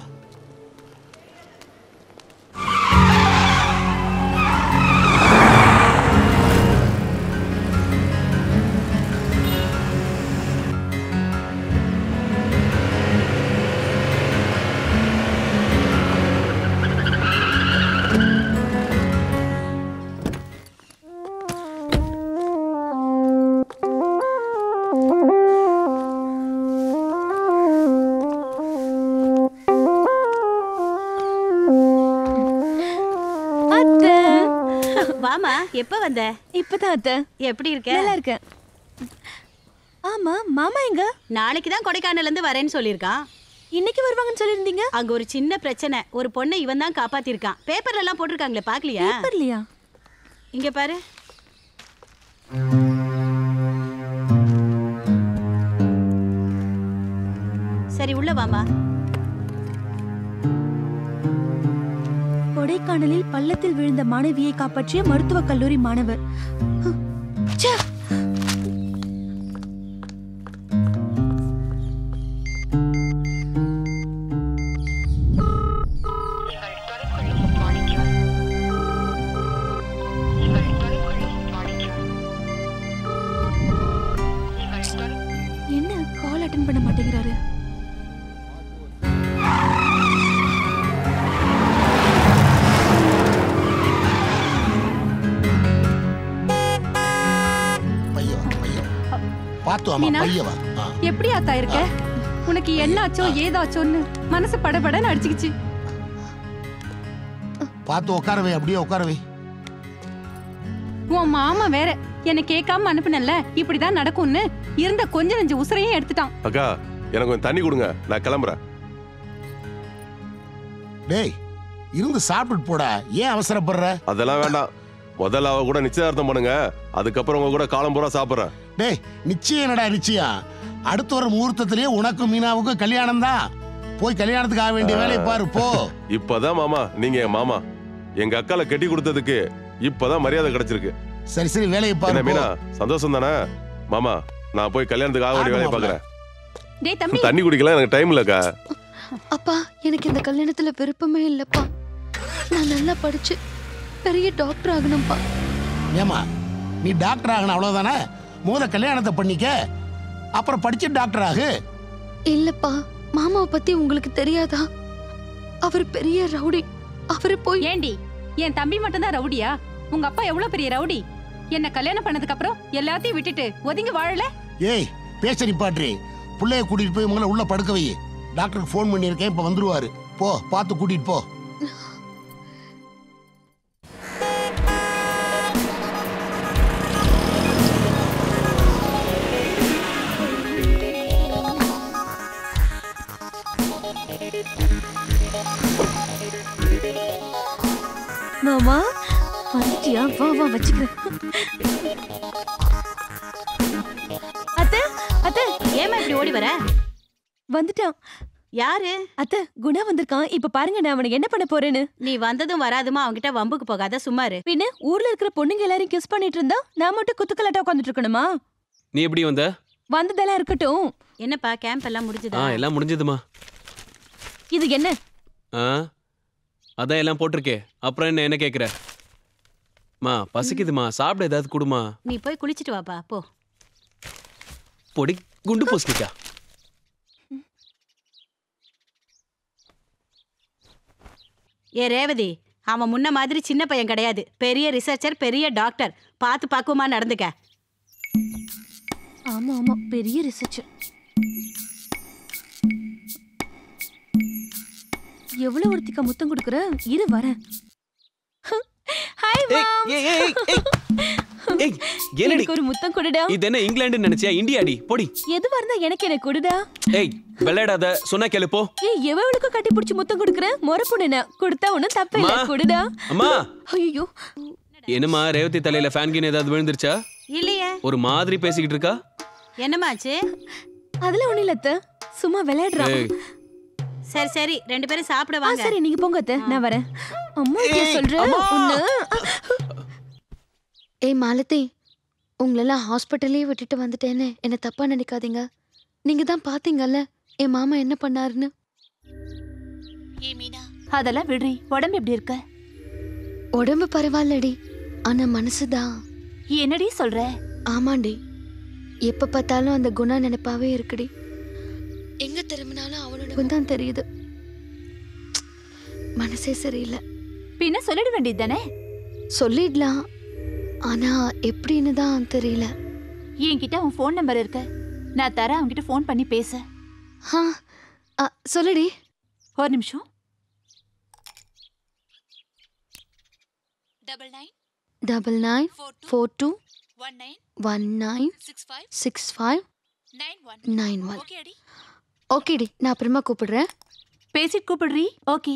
அத்தை வாமா எப்ப வந்த இப்பதான் அத்தை எப்படி இருக்க நல்லா இருக்கேன் ஆமா மாமா எங்க நாளைக்கு தான் கொடைக்கானல்ல இருந்து வரேன்னு சொல்லியிருக்கான் இன்னைக்கு வருவாங்கன்னு சொல்லியிருந்தீங்க அங்க ஒரு சின்ன பிரச்சனை ஒரு பொண்ணை இவன் தான் காப்பாத்திருக்கான் பேப்பர்ல எல்லாம் போட்டிருக்காங்களே பாக்கலையா பேப்பர்லையா இங்க பாரு சரி உள்ள வாமா கொடைக்கானலில் பள்ளத்தில் விழுந்த மாணவியை காப்பாற்றிய மருத்துவக் கல்லூரி மாணவர் ச்சே! என்ன கால் அட்டன் பண்ண மாட்டேங்கிறாரு பைய வா பைய வா. பார்த்து வாமா மீனா? பைய வா ஆ எப்படி ஆத்தா இருக்க உனக்கு என்னாச்சோ ஏதாச்சோன்னு மனசு படபடன்னு அடிச்சுக்கிச்சு பார்த்து உட்காரவே அப்படியே உட்காரவே உன் மாமா வேற என்னை கேட்காம அனுப்புனல்ல இப்படிதான் நடக்கும்னு இருந்த கொஞ்ச நெஞ்ச உசுரையும் எடுத்துட்டான் அக்கா எனக்கு கொஞ்சம் தண்ணி கொடுங்க நான் கிளம்புறேன் டேய் இருந்து சாப்பிட்டுட்டு போடா ஏன் அவசரப்படுற அதெல்லாம் வேண்டாம் முதல்ல அவ கூட நிச்சயதார்த்தம் பண்ணுங்க அதுக்கப்புறம் உங்க கூட காலம் பூரா சாப்பிடுறேன் டேய் நிச்சயம் என்னடா நிச்சயம் அடுத்த வர முகூர்த்தத்திலேயே உனக்கும் மீனாவுக்கும் கல்யாணம் தான் போய் கல்யாணத்துக்கு ஆக வேண்டிய வேலையை பாரு போ இப்பதான் மாமா நீங்க என் மாமா எங்க அக்கால கட்டி கொடுத்ததுக்கு இப்பதான் மரியாதை கிடைச்சிருக்கு சரி சரி வேலையை என்ன பாரு போ. மீனா சந்தோஷம் தானே மாமா நான் போய் கல்யாணத்துக்கு ஆக வேண்டிய வேலையை ஆமா, பாக்குறேன் டேய் தம்பி தண்ணி குடிக்கலாம் எனக்கு டைம் இல்லக்கா அப்பா எனக்கு இந்த கல்யாணத்துல விருப்பமே இல்லப்பா நான் நல்லா படிச்சு பெரிய டாக்டர் ஆகணும்ப்பா ஏமா நீ டாக்டர் ஆகணும் அவ்வளவுதானே மூத கல்யாணத்தை பண்ணிக்க அப்புறம் படிச்சு டாக்டர் ஆகு இல்லப்பா மாமாவை பத்தி உங்களுக்கு தெரியாதா அவர் பெரிய ரவுடி அவரு போய் ஏண்டி என் தம்பி மட்டும் தான் ரவுடியா உங்க அப்பா எவ்வளவு பெரிய ரவுடி என்ன கல்யாணம் பண்ணதுக்கு அப்புறம் எல்லாத்தையும் விட்டுட்டு ஒதுங்கி வாழல ஏய் பேச நிப்பாட்ரி பிள்ளைய கூட்டிட்டு போய் உங்களை உள்ள படுக்க வை டாக்டருக்கு ஃபோன் பண்ணியிருக்கேன் இப்போ வந்துருவாரு போ பார்த்து கூட்டிட்டு போ மாமா வந்துட்டியா வா வா வச்சுக்கிறேன் அத்தை அத்தை ஏமா இப்படி ஓடி வர வந்துட்டான் யாரு அத்தை குணா வந்திருக்கான் இப்ப பாருங்க நான் அவனுக்கு என்ன பண்ண போறேன்னு நீ வந்ததும் வராதுமா அவன்கிட்ட வம்புக்கு போகாத சும்மா இரு பின்ன ஊர்ல இருக்கிற பொண்ணுங்க எல்லாரையும் கிஸ் பண்ணிட்டு இருந்தா நான் மட்டும் குத்துக்கலாட்டா உட்காந்துட்டு இருக்கணுமா நீ எப்படி வந்த வந்ததெல்லாம் இருக்கட்டும் என்னப்பா கேம்ப் எல்லாம் ஆ முடிஞ்சுதா எல்லாம் முடிஞ்சதுமா இது என்ன ஆ அதான் எல்லாம் போட்டிருக்கே அப்புறம் என்ன என்ன கேக்குற மா பசிக்குதுமா சாப்பிட ஏதாவது கொடுமா நீ போய் குளிச்சிட்டு வாப்பா போ பொடி குண்டு பூசணிக்கா ஏ ரேவதி அவன் முன்ன மாதிரி சின்ன பையன் கிடையாது பெரிய ரிசர்ச்சர் பெரிய டாக்டர் பார்த்து பக்குவமா நடந்துக்க ஆமா ஆமா பெரிய ரிசர்ச் எவ்வளவு ஒருத்திக்கா முத்தம் கொடுக்குற இரு வரேன் ஹாய் மாம் ஏய் என்னடி எனக்கு ஒரு முத்தம் கொடுடா இது என்ன இங்கிலாந்து நினைச்சியா இந்தியாடி பொடி எதுவா இருந்தா எனக்கு எனக்கு கொடுடா ஏய் விளையாடாத சொன்னா கேளு போ ஏய் எவ்வளவுக்கு கட்டி பிடிச்சி முத்தம் கொடுக்குற முறை பொண்ணுன கொடுத்தா ஒண்ணும் தப்பு இல்ல அம்மா. கொடுடா அம்மா ஐயோ என்னம்மா ரேவதி தலையில ஃபேன் கீன் ஏதாவது விழுந்துருச்சா இல்லையே ஒரு மாதிரி பேசிக்கிட்டு இருக்கா என்னமாச்சு அதுல ஒண்ணு இல்ல அத்தை. சும்மா விளையாடுறான் ஏய் சரி சரி ரெண்டு பேரும் சாப்பிட ஆ, வாங்க சரி நீங்க போங்க அத்தை நான் வரேன் அம்மா கிட்ட சொல்றேன் ஒண்ணு ஏய் மாலதி உங்களெல்லாம் ஹாஸ்பிட்டல்லே விட்டுட்டு வந்துட்டேன்னு என்ன தப்பா நினைக்காதீங்க நீங்க தான் பாத்தீங்கல்ல என் மாமா என்ன பண்ணாருன்னு அதெல்லாம் விடுறி உடம்பு எப்படி இருக்க உடம்பு பரவாயில்லடி ஆனா மனசுதான் என்னடி சொல்ற ஆமாண்டி எப்ப பார்த்தாலும் அந்த குணா நினைப்பாவே இருக்குடி எங்க திரும்பினாலும் அவனோட தான் தெரியுது மனசே சரியில்லை பின்ன சொல்லிட வேண்டியது தானே சொல்லிடலாம் ஆனா எப்படின்னு தான் தெரியல என்கிட்ட உன் ஃபோன் நம்பர் இருக்கு நான் தரேன் அவன்கிட்ட ஃபோன் பண்ணி பேச ஆ ஆ, சொல்லுடி ஒரு நிமிஷம் double nine double nine four two one nine one nine six five six five nine one nine one ஓகேடி நான் அப்புறமா கூப்பிடுறேன் பேசிட்டு கூப்பிடுறீ ஓகே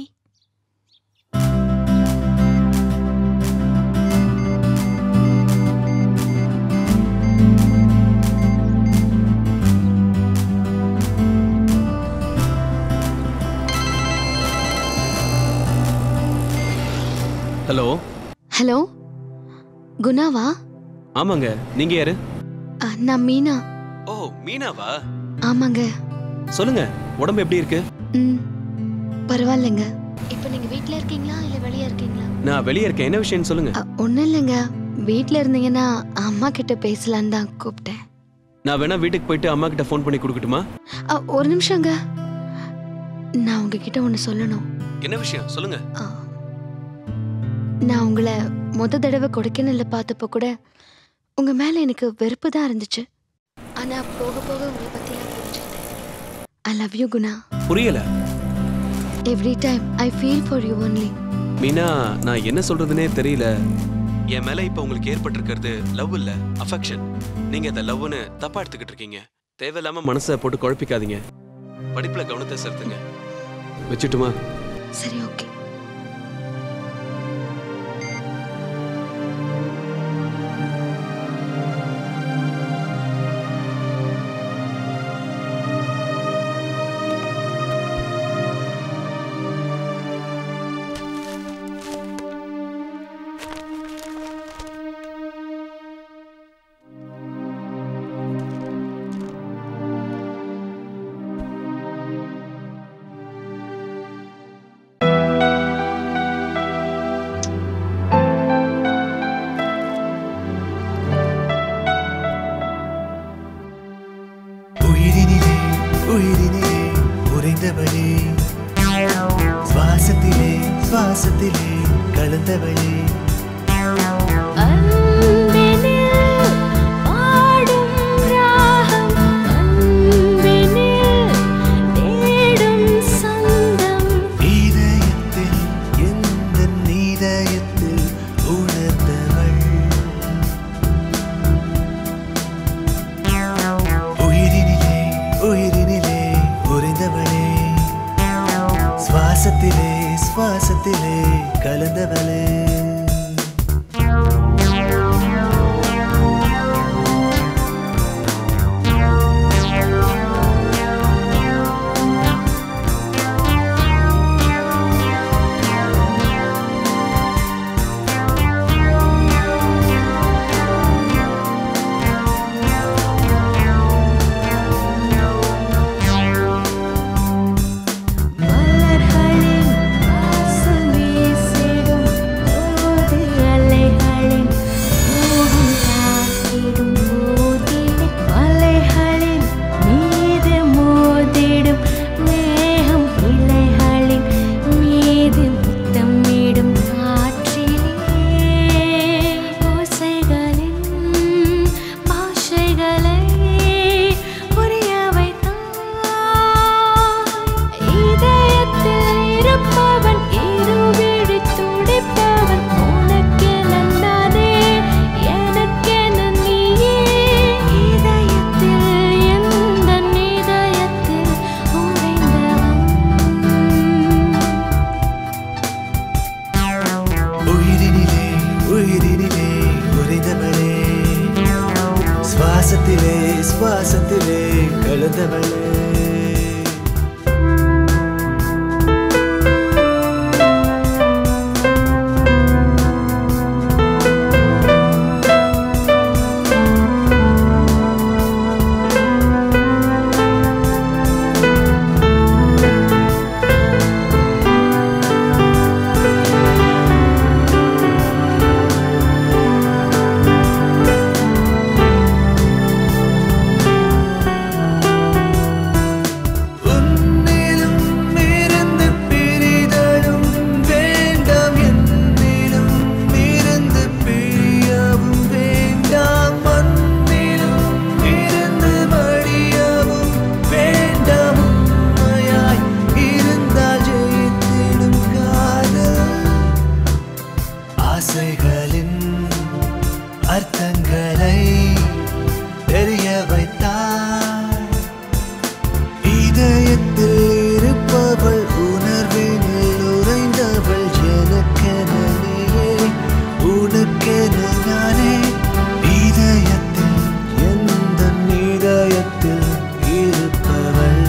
ஹலோ ஹலோ குணாவா ஆமாங்க நீங்க யாரு ஆ, நான் மீனா ஓ மீனாவா ஆமாங்க சொல்லுங்க உடம்பு எப்படி இருக்கு ம் பரவாயில்லைங்க இப்போ நீங்க வீட்ல இருக்கீங்களா இல்ல வெளியே இருக்கீங்களா நான் வெளியே இருக்கேன் என்ன விஷயம்னு சொல்லுங்க ஒன்றும் இல்லைங்க வீட்டில் இருந்தீங்கன்னா அம்மா கிட்ட பேசலான்னு தான் கூப்பிட்டேன் நான் வேணா வீட்டுக்கு போயிட்டு அம்மா கிட்ட ஃபோன் பண்ணி கொடுக்கட்டுமா அ, ஒரு நிமிஷங்க நான் உங்ககிட்ட ஒன்று சொல்லணும் என்ன விஷயம் சொல்லுங்க நான் உங்களை முத தடவை கொடைக்கானல்ல பார்த்தப்போ கூட உங்க மேல எனக்கு வெறுப்பு தான் இருந்துச்சு ஆனா போக போக உங்களை பத்தி நான் புரிஞ்சுக்கிட்டேன் ஐ லவ் யூ குணா புரியல every time I feel for you only Meena நான் என்ன சொல்றதுனே தெரியல என் மேல இப்ப உங்களுக்கு ஏற்பட்டிருக்கிறது லவ் இல்ல அஃபெக்ஷன் நீங்க அந்த லவ்னு தப்பா எடுத்துக்கிட்டு இருக்கீங்க தேவையில்லாம மனசை போட்டு குழப்பிக்காதீங்க படிப்புல கவனத்தை செலுத்துங்க வச்சுட்டுமா சரி ஓகே உறைந்தவளே இதயத்தில் எந்த இதயத்தில் உணர்ந்தவள் உயிரினிலே உயிரினிலே உறைந்தவளே சுவாசத்திலே சுவாசத்திலே கலந்தவளே உயிரினிலே உயிரினிலே உறைந்தவளே சுவாசத்திலே சுவாசத்திலே கலந்தவளே உன்னிலும் இருந்து பிரிதலும் வேண்டாம் என்னிலும் இருந்து பிரியவும் வேண்டாம் மண்ணிலும் இருந்து மடியவும் வேண்டாம் உண்மையாய் இருந்தால் ஜெயித்திடும் காதல் ஆசைகளின் அர்த்தங்களை தெரிய வைத்தார் இதயத்தில் இருப்பவள் உணர்வினில் உறைந்தவள் எனக்கென நீயே உனக்கென நானே இதயத்தில் எந்த இதயத்தில் இருப்பவள்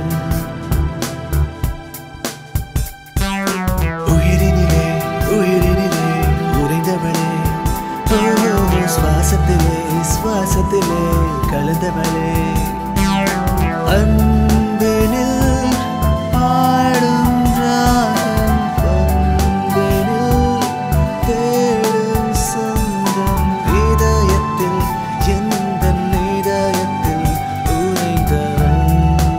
உயிரினிலே உயிரினிலே உறைந்தவளே ஓ, சுவாசத்திலே சுவாசத்திலே கலந்தவளே அன்பினில் பாடும் ராகம் பண்பினில் தேடும் சொந்தம் இதயத்தில் எந்த இதயத்தில் உறைந்தவள்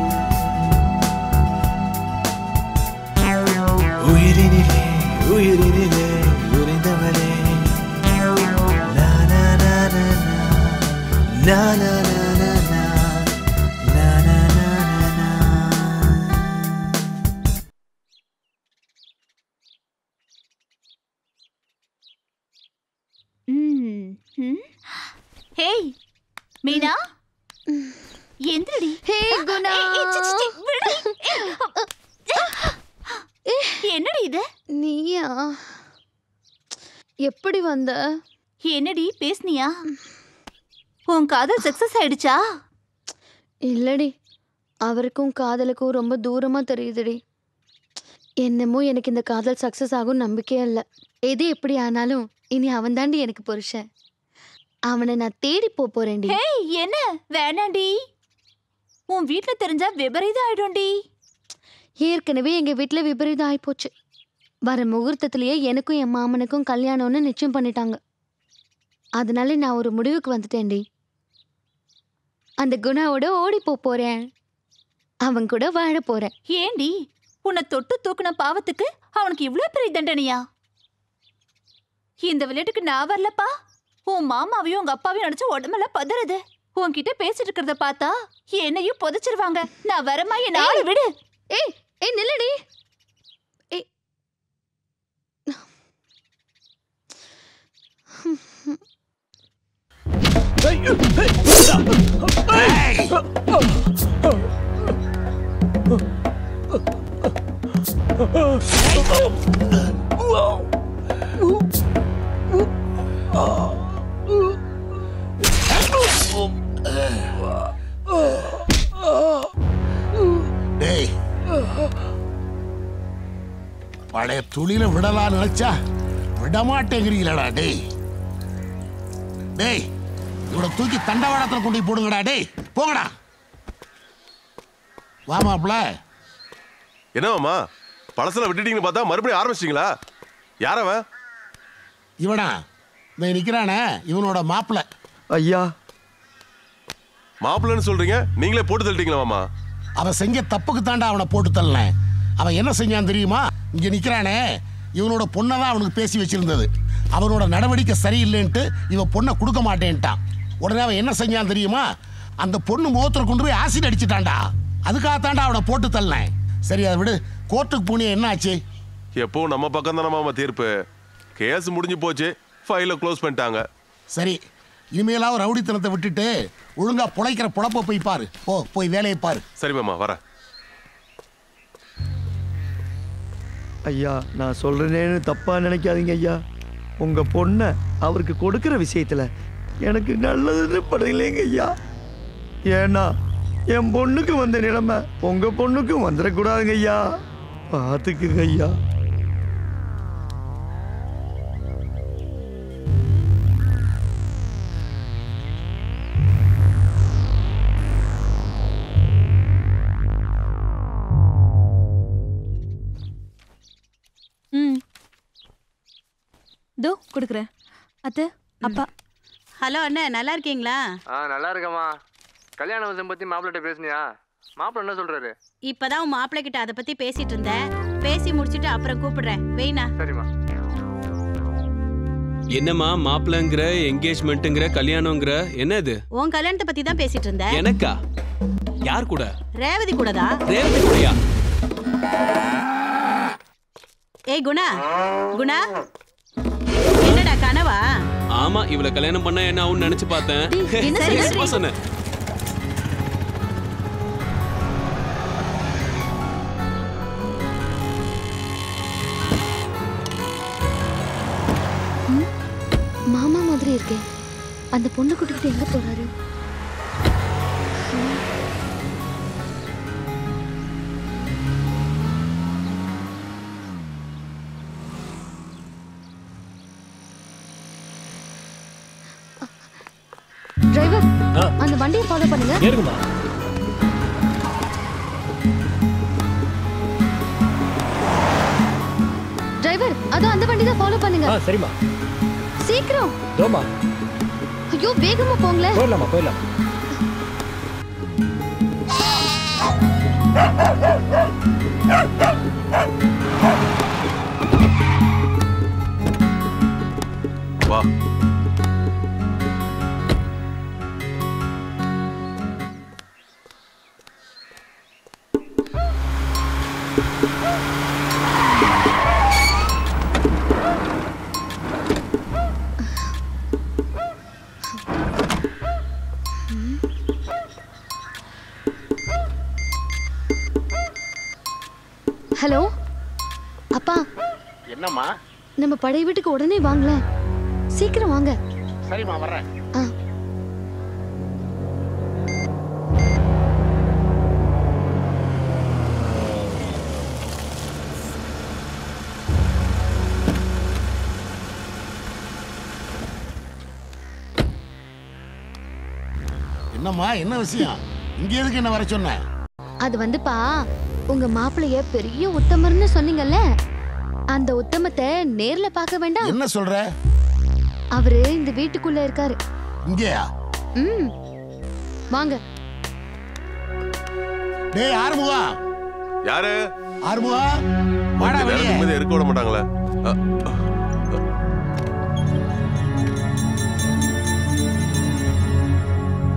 உயிரினிலே உயிரினிலே உறைந்தவளே நா நா நா நா நா நா நா நா நா நா நா நா நா நா ஹேய் மீனா எந்திரடி ஹே குணா என்னடி இது நீயா எப்படி வந்த என்னடி பேசுனியா உன் காதல் சக்சஸ் ஆயிடுச்சா இல்லடி அவருக்கும் காதலுக்கும் ரொம்ப தூரமா தெரியுதுடி என்னமோ எனக்கு இந்த காதல் சக்சஸ் ஆகும் நம்பிக்கையே இல்லை எது எப்படி ஆனாலும் இனி அவன் தாண்டி எனக்கு புருஷன் அவனை நான் தேடி போப் போறேன்டி ஹேய் என்ன வேணாண்டி உன் வீட்ல தெரிஞ்சா விபரீதம் ஆயிடும்டி ஏற்கனவே எங்க வீட்ல விபரீதம் ஆயிப்போச்சு வர முகூர்த்தத்திலேயே எனக்கும் என் மாமனுக்கும் கல்யாணம்னு நிச்சயம் பண்ணிட்டாங்க அதனால நான் ஒரு முடிவுக்கு வந்துட்டேன்டி அந்த குணாவோட ஓடி போப் போறேன் அவன் கூட வாழ போறேன் ஏண்டி உன்னை தொட்டு தூக்குன பாவத்துக்கு அவனுக்கு இவ்ளோ பெரிய தண்டனையா இந்த விளையாட்டுக்கு நான் வரலப்பா உன் மாமாவையும் உங்க அப்பாவையும் நினைச்சு உடம்பெல்லாம் பதறுது உன்கிட்ட பேசிட்டு இருக்கிறத பார்த்தா என்னையும் புதைச்சிருவாங்க நான் வரமா என் ஆளை விடு ஏய் ஏய் நில்லடி ஏய் டேய் பழைய துளியில விடலாம் நினைச்சா விடமாட்டேங்கிறீங்களடா டேய் டேய் இவனை தூக்கி தண்டவாளத்துல கொண்டு போய் போடுங்கடா டேய் போங்கடா வாமாப்ல என்னவாமா பழசுல விட்டுட்டீங்கன்னு பார்த்தா மறுபடியும் ஆரம்பிச்சிட்டீங்களா யாரவன் இவனா இந்த நிக்கிறானே இவனோட மாப்பிள்ள ஐயா மாப்பிள்ளைன்னு சொல்றீங்க நீங்களே போட்டு தள்ளிட்டீங்களா மாமா அவன் செஞ்ச தப்புக்கு தாண்டா அவனை போட்டு தள்ளனேன் அவன் என்ன செஞ்சான் தெரியுமா இங்க நிக்கிறானே இவனோட பொண்ணை தான் அவனுக்கு பேசி வச்சிருந்தது அவனோட நடவடிக்கை சரியில்லைன்ட்டு இவன் பொண்ணை கொடுக்க மாட்டேன்ட்டான் உடனே அவன் என்ன செஞ்சான் தெரியுமா அந்த பொண்ணு முகத்துல கொண்டு போய் ஆசிட் அடிச்சிட்டான்டா அதுக்காகத்தாண்டா அவனை போட்டு தள்ளனேன் சரி அதை விடு கோர்ட்டுக்கு போனியா என்ன ஆச்சு எப்போ நம்ம பக்கம் தானே மாமா தீர்ப்பு கேஸ் முடிஞ்சு போச்சு ஃபைலை க்ளோஸ் பண்ணிட்டாங்க சரி இனிமேலாவது ரவுடித்தனத்தை விட்டுட்டு ஒழுங்கா புழைக்கிற புழப்ப போய் பாரு போ போய் வேலையை பாரு சரி மாமா வரேன் ஐயா நான் சொல்றேனேன்னு தப்பா நினைக்காதீங்க ஐயா உங்க பொண்ணை அவருக்கு கொடுக்கிற விஷயத்துல எனக்கு நல்லதுன்னு படலைங்க ஐயா ஏன்னா என் பொண்ணுக்கு வந்த நிலைமை உங்க பொண்ணுக்கும் வந்துடக்கூடாதுங்க ஐயா பார்த்துக்குங்க ஐயா ம் தோ கொடுக்குறேன் அத்தை அப்பா ஹலோ அண்ணே நல்லா இருக்கீங்களா ஆ நல்லா இருக்கம்மா கல்யாண விஷயம் பத்தி மாப்பிள்ளைகிட்ட பேசுனியா மாப்பிள்ளை என்ன சொல்றாரு இப்பதான் உன் மாப்பிள்ளை கிட்ட அதை பத்தி பேசிட்டு இருந்தேன் பேசி முடிச்சிட்டு அப்புறம் கூப்பிடுறேன் வெயினா சரிம்மா என்னம்மா மாப்பிள்ளைங்கிற என்கேஜ்மெண்ட்டுங்கிற கல்யாணங்கிற என்ன இது உன் கல்யாணத்தை பத்தி தான் பேசிட்டு இருந்தேன் எனக்கா யார் கூட ரேவதி கூடதா ரேவதி கூடயா ஏய் குணா குணா என்னடா கனவா ஆமா இவளை கல்யாணம் பண்ணா என்ன ஆகும்னு நினைச்சு பார்த்தேன் டேய், என்ன சொல்ற? சும்மா சொன்னேன் மாமா மாதிரி இருக்கே அந்த பொண்ணு கூட்டிக்கிட்டு எங்க போறாரு டிரைவர் அந்த வண்டியை ஃபாலோ பண்ணுங்க ஏறுங்கம்மா டிரைவர் அதோ அந்த வண்டி தான் ஃபாலோ பண்ணுங்க ஆ சரிம்மா சீக்கிரம் தோமா ஐயோ வேகமா போங்களேன் போயிடலாமா போயிடலாம் வா ஹலோ அப்பா என்னம்மா நம்ம பழைய வீட்டுக்கு உடனே வாங்களேன் சீக்கிரம் வாங்க சரிம்மா வர்றேன் ஆ என்னம்மா என்ன விஷயம் இங்க எதுக்கு என்ன வர சொன்ன அது வந்துப்பா உங்க மாப்பிளைய பெரிய உத்தமர்னு சொன்னீங்கல்ல அந்த உத்தமத்தை நேர்ல பார்க்க வேண்டாம் என்ன சொல்ற அவரு இந்த வீட்டுக்குள்ள இருக்காரு இங்கேயா ம் வாங்க டேய் ஆறுமுகா யாரு ஆறுமுகா வாடா கொஞ்ச நேரம் வெளியே நிம்மதியா இருக்க விட மாட்டாங்களே அ,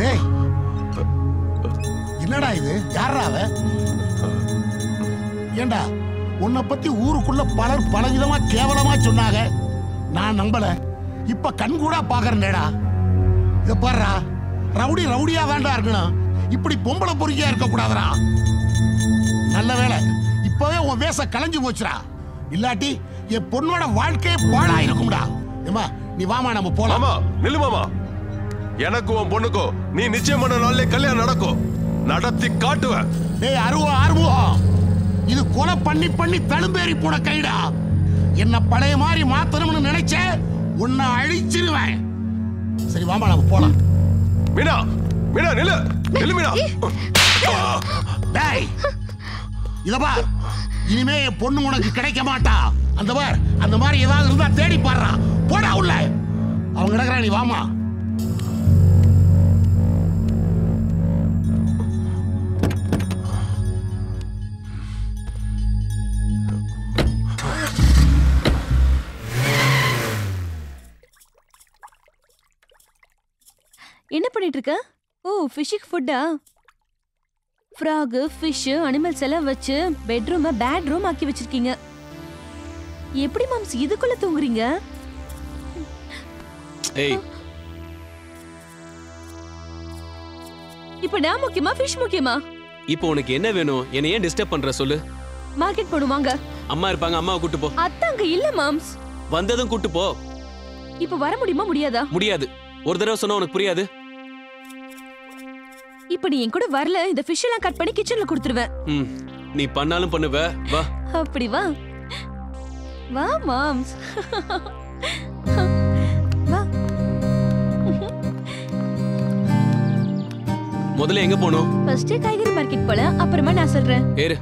டேய் என்னடா இது யாரா அவ ஏண்டா உன்னை பத்தி ஊருக்குள்ள பலர் பலவிதமா கேவலமா சொன்னாங்க நான் நம்பல இப்ப கண்கூடா பாக்குறேன்டா இத பாருடா ரவுடி ரவுடியா தான்டா இருக்கணும் இப்படி பொம்பளை பொறுக்கியா இருக்க கூடாதுடா நல்ல வேலை இப்பவே உன் வேச கலைஞ்சு போச்சுடா இல்லாட்டி என் பொண்ணோட வாழ்க்கையே பாழா இருக்கும்டா ஏமா நீ வாமா நம்ம போலாம் மாமா நில்லு மாமா எனக்கு உன் பொண்ணுக்கும் நீ நிச்சயம் பண்ண நாள்லயே கல்யாணம் நடக்கும் நடத்தி காட்டுவேன் டேய் அருவ ஆர்வம் இது கொலை பண்ணி பண்ணி தழும்பேறி போன கைடா என்ன பழைய மாதிரி மாத்தணும்னு நினைச்ச உன்னை அழிச்சிருவேன் சரி வாமா நம்ம போலாம் மீனா மீனா நில்லு நில்லு மீனா டேய் இத பார் இனிமே என் பொண்ணு உனக்கு கிடைக்க மாட்டா அந்த பார் அந்த மாதிரி ஏதாவது இருந்தா தேடி பாடுறா போடா உள்ள அவங்க கிடக்குறா நீ வாமா என்ன பண்ணிட்டு இருக்க ஓ ஃபிஷ்ஷுக்கு ஃபுட்டா ஃப்ராகு ஃபிஷ்ஷு அனிமல்ஸ் எல்லாம் வச்சு பெட்ரூமை பேட் ரூம் ஆக்கி வச்சிருக்கீங்க எப்படி மாம்ஸ் இதுக்குள்ள தூங்குறீங்க ஏய் இப்போ நான் முக்கியமா ஃபிஷ் முக்கியமா இப்போ உனக்கு என்ன வேணும் என்னை ஏன் டிஸ்டர்ப் பண்ற சொல்லு மார்க்கெட் போடுவாங்க அம்மா இருப்பாங்க அம்மாவை கூட்டு போ அத்தாங்க இல்ல மாம்ஸ் வந்ததும் கூட்டு போ இப்போ வர முடியுமா முடியாதா முடியாது ஒரு தடவை சொன்னா உனக்கு புரியாது இப்போ நீ என் கூட வரல இந்த ஃபிஷ் எல்லாம் கட் பண்ணி கிச்சன்ல கொடுத்துருவேன் ம் நீ பண்ணாலும் பண்ணுவ வா அப்படி வா வா மாம்ஸ் வா முதல்ல எங்க போகணும் ஃபர்ஸ்ட் காய்கறி மார்க்கெட் போல அப்புறமா நான் சொல்றேன் ஏறு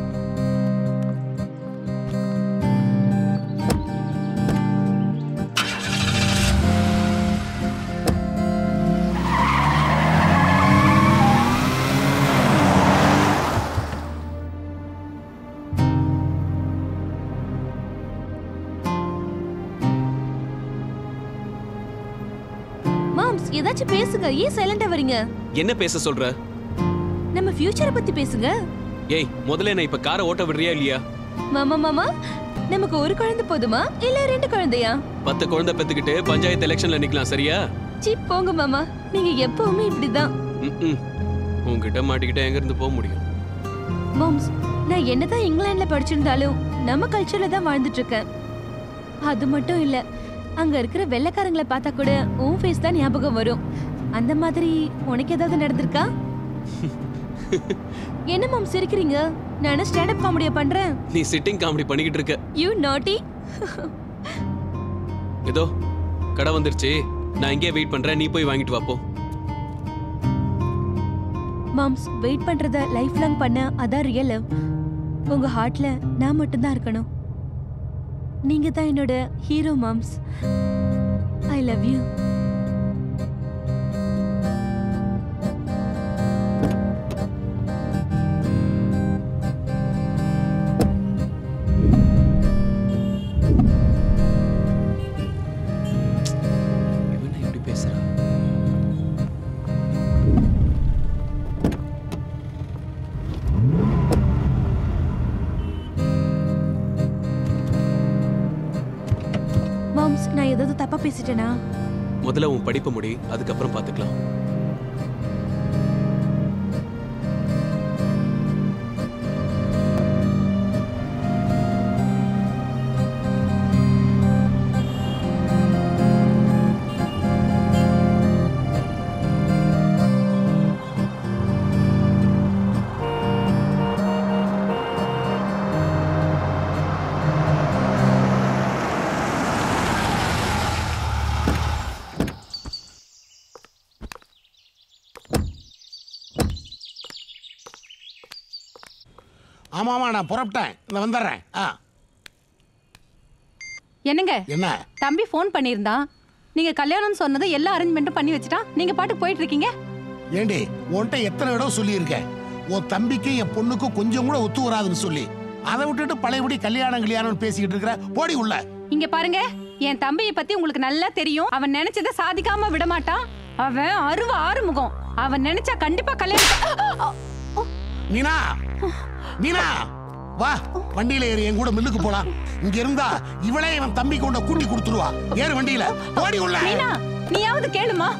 மாம்ஸ் ஏதாச்சும் பேசுங்க ஏன் சைலண்டா வரீங்க என்ன பேச சொல்ற நம்ம ஃபியூச்சரை பத்தி பேசுங்க ஏய் முதல்ல என்ன இப்ப காரை ஓட்ட விடுறியா இல்லையா மாமா மாமா நமக்கு ஒரு குழந்தை போதுமா இல்ல ரெண்டு குழந்தையா பத்து குழந்தை பெத்துக்கிட்டு பஞ்சாயத்து எலெக்ஷன்ல நிக்கலாம் சரியா சி போங்க மாமா நீங்க எப்பவுமே இப்படிதான் ம்ம். உன்கிட்ட மாட்டிக்கிட்ட எங்க இருந்து போக முடியும் மாம்ஸ் நான் என்னதான் இங்கிலாந்துல படிச்சிருந்தாலும் நம்ம கல்ச்சர்ல தான் வாழ்ந்துட்டு இருக்கேன் அது மட்டும் இல்ல அங்க இருக்கிற வெள்ளைக்காரங்களை பார்த்தா கூட உன் ஃபேஸ் தான் ஞாபகம் வரும் அந்த மாதிரி உனக்கு ஏதாவது நடந்திருக்கா என்ன மாம் சிரிக்கிறீங்க நான் ஸ்டாண்ட் அப் காமெடியா பண்றேன் நீ சிட்டிங் காமெடி பண்ணிக்கிட்டு இருக்க யூ நாட்டி ஏதோ கடை வந்துருச்சு நான் இங்கே வெயிட் பண்றேன் நீ போய் வாங்கிட்டு வா போ மாம்ஸ் வெயிட் பண்றத லைஃப் லாங் பண்ண அதான் ரியல் லவ் உங்க ஹார்ட்ல நான் மட்டும்தான் இருக்கணும் நீங்க தான் என்னோட ஹீரோ மாம்ஸ் ஐ லவ் யூ இவன் எப்படி பேசுறான் மாம்ஸ் நான் ஏதாவது தப்பா பேசிட்டேனா முதல்ல உன் படிப்பை முடி அதுக்கப்புறம் பார்த்துக்கலாம் ஆமா ஆமா நான் புறப்பட்டேன் இந்த வந்துடுறேன் ஆ என்னங்க என்ன தம்பி ஃபோன் பண்ணியிருந்தான் நீங்க கல்யாணம் சொன்னதை எல்லா அரேஞ்ச்மெண்ட்டும் பண்ணி வச்சுட்டான் நீங்க பாட்டுக்கு போயிட்டு இருக்கீங்க ஏண்டி உன்கிட்ட எத்தனை இடம் சொல்லியிருக்கேன் உன் தம்பிக்கு என் பொண்ணுக்கு கொஞ்சம் கூட ஒத்து வராதுன்னு சொல்லி அதை விட்டுட்டு பழையபடி கல்யாணம் கல்யாணம்னு பேசிக்கிட்டு இருக்கிற போடி உள்ள இங்க பாருங்க என் தம்பியை பத்தி உங்களுக்கு நல்லா தெரியும் அவன் நினைச்சதை சாதிக்காம விட மாட்டான் அவன் அருவ ஆறுமுகம் அவன் நினைச்சா கண்டிப்பா கல்யாணம் மீனா மீனா வா வண்டியில ஏறி என் கூட மில்லுக்கு போலாம் இங்க இருந்தா இவளே இவன் தம்பி கொண்ட கூட்டி கொடுத்துருவா ஏறு வண்டியில ஓடி உள்ள மீனா நீயாவது கேளுமா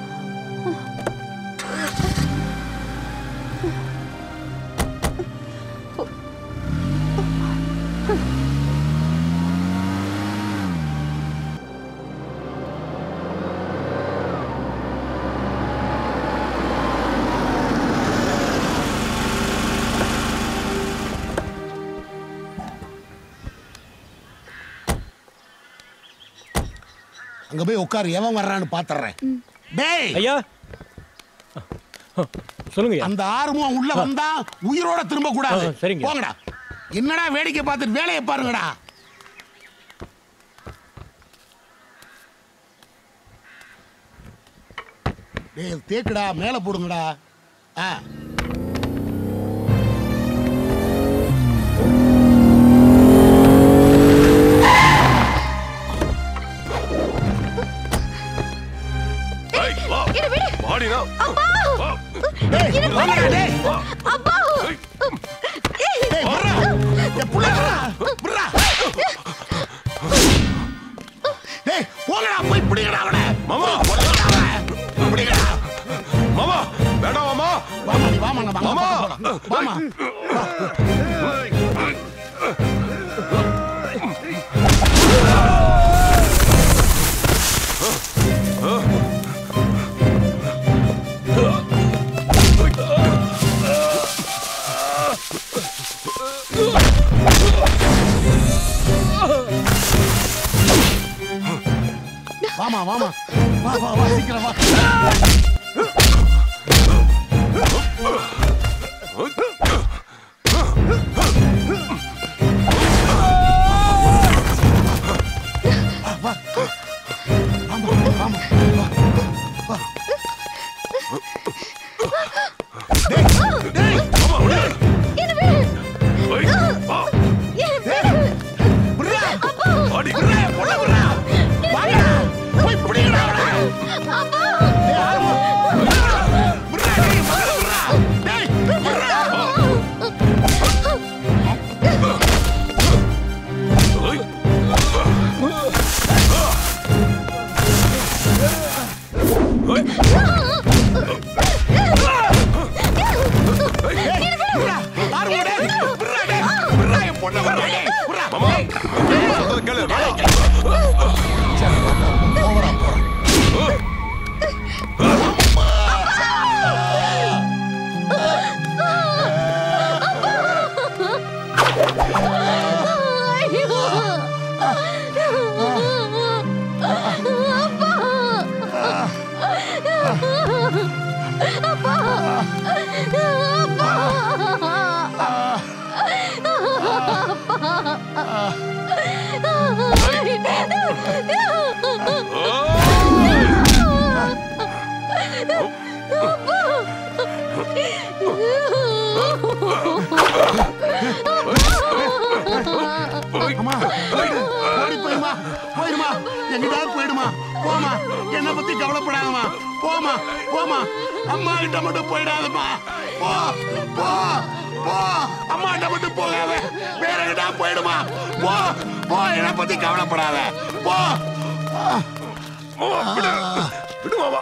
அங்க போய் உட்காரு எவன் வர்றான்னு பாத்துறேன் டேய் ஐயா சொல்லுங்க அந்த ஆறுமுகம் உள்ள வந்தா உயிரோட திரும்ப கூடாது ஆ, சரிங்க. போங்கடா என்னடா வேடிக்கை பார்த்துட்டு வேலையை பாருங்கடா டேய் இது தேக்குடா மேல போடுங்கடா ஆ வாடினா டேய் வாங்கடா டேய் அப்பா டேய் வர்றா டேய் புள்ள வர்றா வர்றா டேய் போங்கடா போய் பிடிங்கடா அவனை மாமா பிடிங்கடா மாமா வேண்டாம் மாமா வாமா நீ வாமா நான் வாங்க மாமா. போலாம். வாமா வாமா வாமா வா வா வா சீக்கிரம் வா வா ஆமா ஆமா வா வா டேய் டேய் விட்றா. விட்றா, பொண்ணை விட்றா. வாடா. போய் பிடிங்கடா அவனை. டேய், ஆறுமு. விட்றா. விட்றா, டேய், மகளை விட்றா. டேய், விட்றா. டேய், விட்றா. ஆறுமு, டேய். விட்றா, டேய். விட்றா, என் பொண்ணை விட்றா, டேய். விட்றா. டேய். சொல்றது கேளு வேணாம். ஓவரா போறான். அம்மா போயிடு ஓடி போயிடுமா போயிடுமா எங்கிட்டாவது போயிடுமா போமா என்னை பத்தி கவலைப்படாதம்மா போமா போமா அம்மா கிட்ட மட்டும் போயிடாதம்மா போ போ போ அம்மா கிட்ட மட்டும் போகாத வேற கிட்ட போயிடுமா போ போ என்னை பத்தி கவலைப்படாத போ மாமா விடு விடு மாமா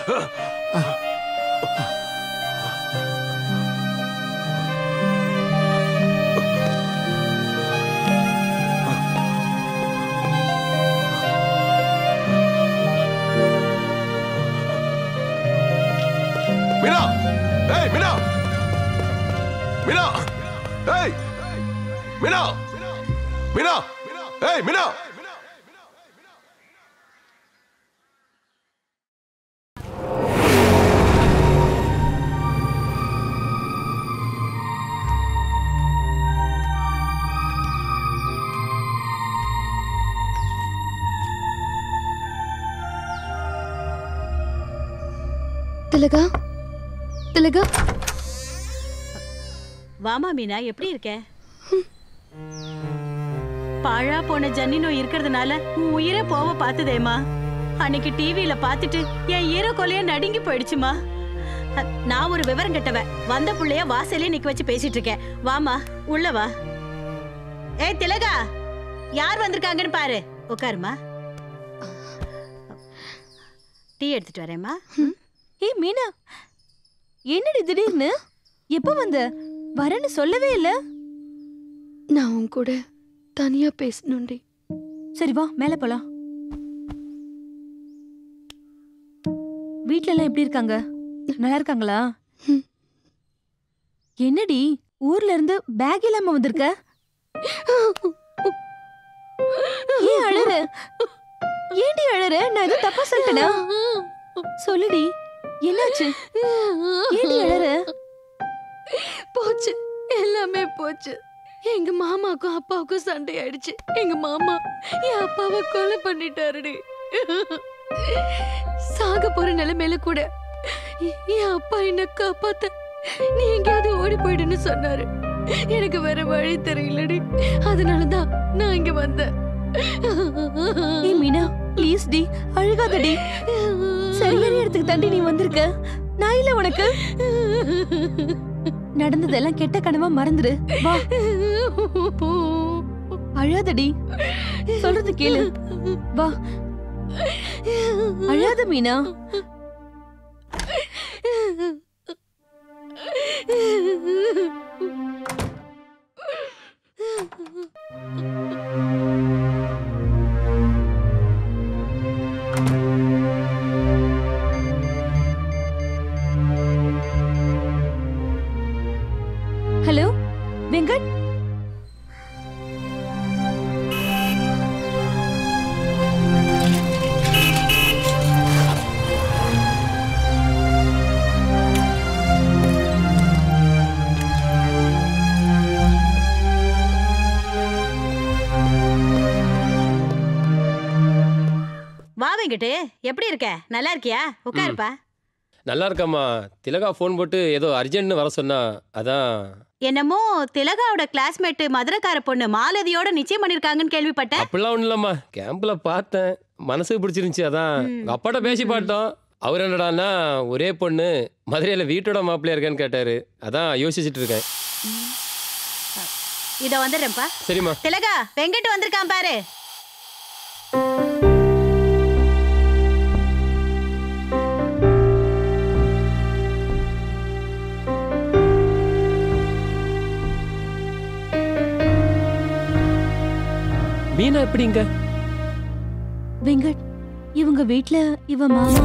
மீனா ஏய் மீனா மீனா ஏய் மீனா மீனா ஏய் மீனா திலகா திலகா வாமா மீனா எப்படி இருக்க பாழா போன ஜன்னி நோய் இருக்கிறதுனால உன் உயிரே போக பார்த்ததேம்மா அன்னைக்கு டிவியில பார்த்துட்டு என் ஈர கொலைய நடுங்கி போயிடுச்சுமா அ, நான் ஒரு விவரம் கெட்டவ வந்த புள்ளைய வாசலே நிக்க வச்சு பேசிட்டு இருக்கேன் வாமா உள்ள வா ஏய் திலகா யார் வந்திருக்காங்கன்னு பாரு உட்காருமா டீ எடுத்துட்டு வரேம்மா ஏய் மீனா என்னடி திடீர்னு எப்போ வந்த வரேன்னு சொல்லவே இல்ல நான் உன் கூட தனியா பேசணும்டி சரி வா மேல போலாம் வீட்ல எல்லாம் எப்படி இருக்காங்க நல்லா இருக்காங்களா என்னடி ஊர்ல இருந்து பேக் இல்லாம வந்திருக்க ஏன் அழற ஏன்டி அழற நான் எதுவும் தப்பா சொல்லிட்டேனா சொல்லுடி என்னாச்சு ஏன்டி அழற போச்சு எல்லாமே போச்சு எங்க மாமாக்கும் அப்பாவுக்கும் சண்டை ஆயிடுச்சு எங்க மாமா என் அப்பாவை கொலை பண்ணிட்டாருடி சாக போற நிலைமையில கூட எ- என் அப்பா என்ன காப்பாத்த நீ எங்கேயாவது ஓடி போயிடுன்னு சொன்னாரு எனக்கு வேற வழி தெரியலடி அதனாலதான் நான் இங்க வந்தேன் ஏய் மீனா ப்ளீஸ் டி அழுகாதடி சரியான இடத்துக்கு தாண்டி நீ வந்திருக்க நான் இல்ல உனக்கு நடந்ததெல்லாம் கெட்ட கனவா மறந்துரு வா அழாதடி சொல்றது கேளு வா அழாத மீனா ஹலோ வெங்கட் வா வெங்கட்டு எப்படி இருக்க நல்லா இருக்கியா உட்காருப்பா நல்லா இருக்கம்மா திலகா ஃபோன் போட்டு ஏதோ அர்ஜென்ட்னு வர சொன்னா அதான் என்னமோ திலகாவோட கிளாஸ்மேட் மதுரைக்கார பொண்ணு மாலதியோட நிச்சயம் பண்ணிருக்காங்கன்னு கேள்விப்பட்டேன் அப்படிலாம் ஒன்றும் இல்லைம்மா கேம்பில் பார்த்தேன் மனசுக்கு பிடிச்சிருந்துச்சி அதான் உங்க அப்பாட்ட பேசி பார்த்தோம் அவர் என்னடான்னா ஒரே பொண்ணு மதுரையில் வீட்டோட மாப்பிள்ளையா இருக்கேன்னு கேட்டாரு அதான் யோசிச்சுட்டு இருக்கேன் இத வந்துடுறேன்ப்பா சரிம்மா திலகா வெங்கட் வந்திருக்கான் பாரு மீனா எப்படிங்க வெங்கட் இவங்க வீட்ல இவ மாமா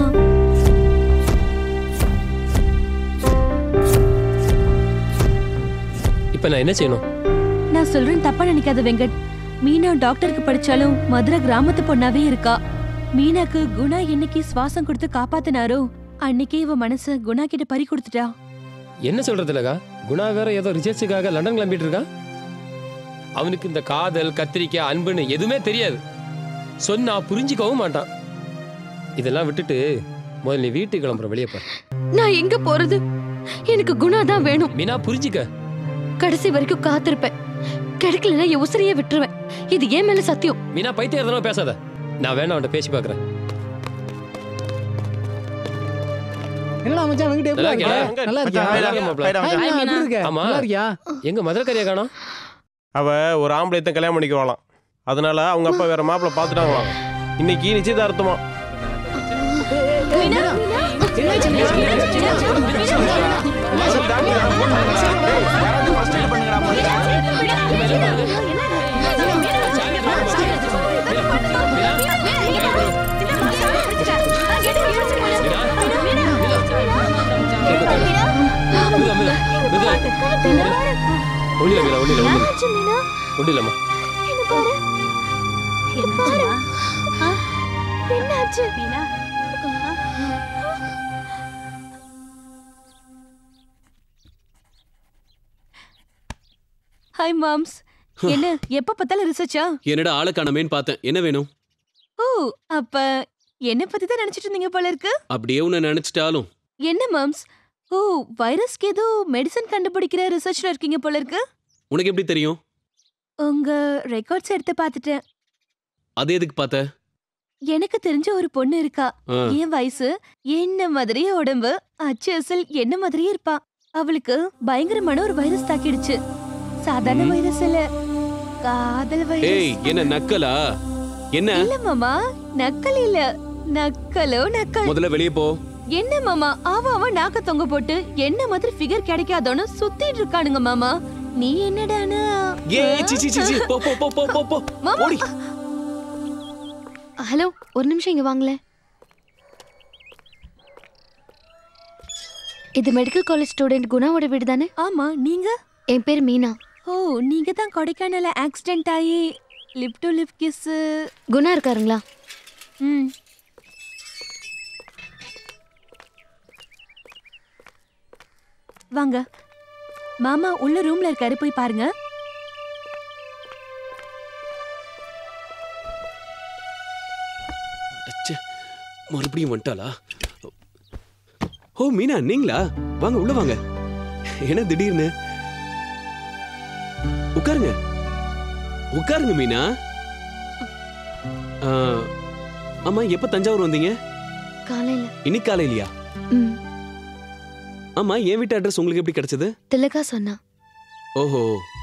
இப்போ நான் என்ன செய்யணும் நான் சொல்றேன் தப்பா நினைக்காத வெங்கட் மீனா டாக்டருக்கு படிச்சாலும் மதுரை கிராமத்து பொண்ணாவே இருக்கா மீனாக்கு குணா என்னைக்கு சுவாசம் கொடுத்து காப்பாத்தினாரோ அன்னைக்கே இவ மனச குணா கிட்ட பறி கொடுத்துட்டா என்ன சொல்றது இல்லக்கா குணா வேற ஏதோ ரிசர்ச்சுக்காக லண்டன் கிளம்பிட்டு இருக்கான் அவனுக்கு இந்த காதல் கத்திரிக்காய் அன்புன்னு எதுவுமே தெரியாது சொன்னா புரிஞ்சுக்கவும் மாட்டான் இதெல்லாம் விட்டுட்டு முதல்ல நீ வீட்டுக்கு கிளம்புற வெளியே பாரு நான் எங்க போறது எனக்கு குணா தான் வேணும் மீனா புரிஞ்சுக்க கடைசி வரைக்கும் காத்திருப்பேன் கிடைக்கலன்னா என் உசிரியே விட்டுருவேன் இது ஏன் மேல சத்தியம் மீனா பைத்தியம் பேசாத நான் வேணா அவன்கிட்ட பேசி பார்க்கறேன் என்னடா மச்சான் வெங்கட் எப்படி நல்லா இருக்க இருக்கியா? நல்லா இருக்கியா நல்லா இருக்கேன் மாப்ள. Hi, மீனா, எப்படி இருக்க ஆமா. நல்லா இருக்கியா எங்க மதுரக்கறியா காணோம் அவ ஒரு ஆம்பளையத்தை கல்யாணம் பண்ணிக்குவாளாம் அதனால அவங்க அப்பா வேற மாப்பிள்ள பார்த்துட்டாங்களாம் இன்னைக்கு நிச்சயதார்த்தமா ஒண்ணில மீனா ஒண்ணில ஒண்ணில ஒண்ணிலம்மா என்னாச்சு மீனா ஹாய் மாம்ஸ் என்ன எப்ப பார்த்தாலும் ரிசர்ச்சா என்னடா ஆளை காணமேன்னு பார்த்தேன் என்ன வேணும் ஓ அப்ப என்ன பத்தி தான் நினைச்சிட்டு இருந்தீங்க போல இருக்கு அப்படியே உன்னை நினைச்சிட்டாலும் என்ன மாம்ஸ் ஓ வைரஸ்க்கு ஏதோ மெடிசன் கண்டுபிடிக்கிற ரிசர்ச்ல இருக்கீங்க போல இருக்கு உனக்கு எப்படி தெரியும் உங்க ரெக்கார்ட்ஸ் எடுத்து பார்த்துட்டேன் அது எதுக்கு பார்த்த எனக்கு தெரிஞ்ச ஒரு பொண்ணு இருக்கா ஆ. என் வயசு என்ன மாதிரியே உடம்பு அச்சு அசல் என்ன மாதிரியே இருப்பா அவளுக்கு பயங்கரமான ஒரு வைரஸ் தாக்கிடுச்சு சாதாரண வைரஸ் இல்ல காதல் ஏய் வைரஸ் என்ன நக்கலா என்ன இல்ல மாமா நக்கல் இல்ல நக்கலோ நக்கல் முதல்ல வெளியே போ என்ன மாமா அவ அவ நாக்க தொங்க போட்டு என்ன மாதிரி ஃபிகர் கிடைக்காதோன்னு சுத்திட்டு இருக்கானுங்க மாமா நீ என்னடானா ஏ சி சி சி சி போ போ போ போ போ போ மாமா. ஓடி ஹலோ ஒரு நிமிஷம் இங்க வாங்களேன் இது மெடிக்கல் காலேஜ் ஸ்டூடெண்ட் குணாவோட வீடு தானே ஆமா நீங்க என் பேர் மீனா ஓ நீங்க தான் கொடைக்கானல ஆக்சிடென்ட் ஆகி lip to lip kiss Guna இருக்காருங்களா ம் வாங்க மாமா உள்ள ரூம்ல இருக்காரு போய் பாருங்க அச்சே, மறுபடியும் வந்துட்டாளா ஓ மீனா நீங்களா வாங்க உள்ள வாங்க என்ன திடீர்னு உட்காருங்க உட்காருங்க மீனா ஆ, ஆமா எப்ப தஞ்சாவூர் வந்தீங்க காலையில இன்னைக்கு காலையிலயா ம் ஆமா என் வீட்டு அட்ரஸ் உங்களுக்கு எப்படி கிடைச்சது திலகா சொன்னா ஓஹோ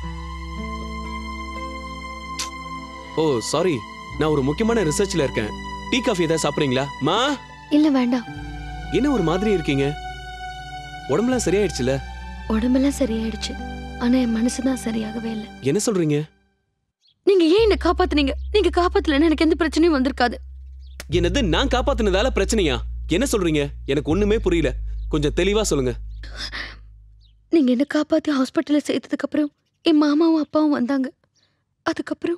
ஓ சாரி நான் ஒரு முக்கியமான ரிசர்ச்ல இருக்கேன் டீ காஃபி ஏதாவது சாப்பிடுறீங்களா மா இல்ல வேண்டாம் என்ன ஒரு மாதிரி இருக்கீங்க உடம்புலாம் சரியாயிடுச்சுல உடம்பெல்லாம் சரியாயிடுச்சு ஆனா என் மனசுதான் சரியாகவே இல்லை என்ன சொல்றீங்க நீங்க ஏன் என்ன காப்பாத்துனீங்க நீங்க காப்பாத்தலன்னா எனக்கு எந்த பிரச்சனையும் வந்திருக்காது என்னது நான் காப்பாத்துனதால பிரச்சனையா என்ன சொல்றீங்க எனக்கு ஒண்ணுமே புரியல கொஞ்சம் தெளிவா சொல்லுங்க நீங்க என்ன காப்பாத்தி ஹாஸ்பிட்டல்ல சேர்த்ததுக்கு அப்புறம் என் மாமாவும் அப்பாவும் வந்தாங்க அதுக்கப்புறம்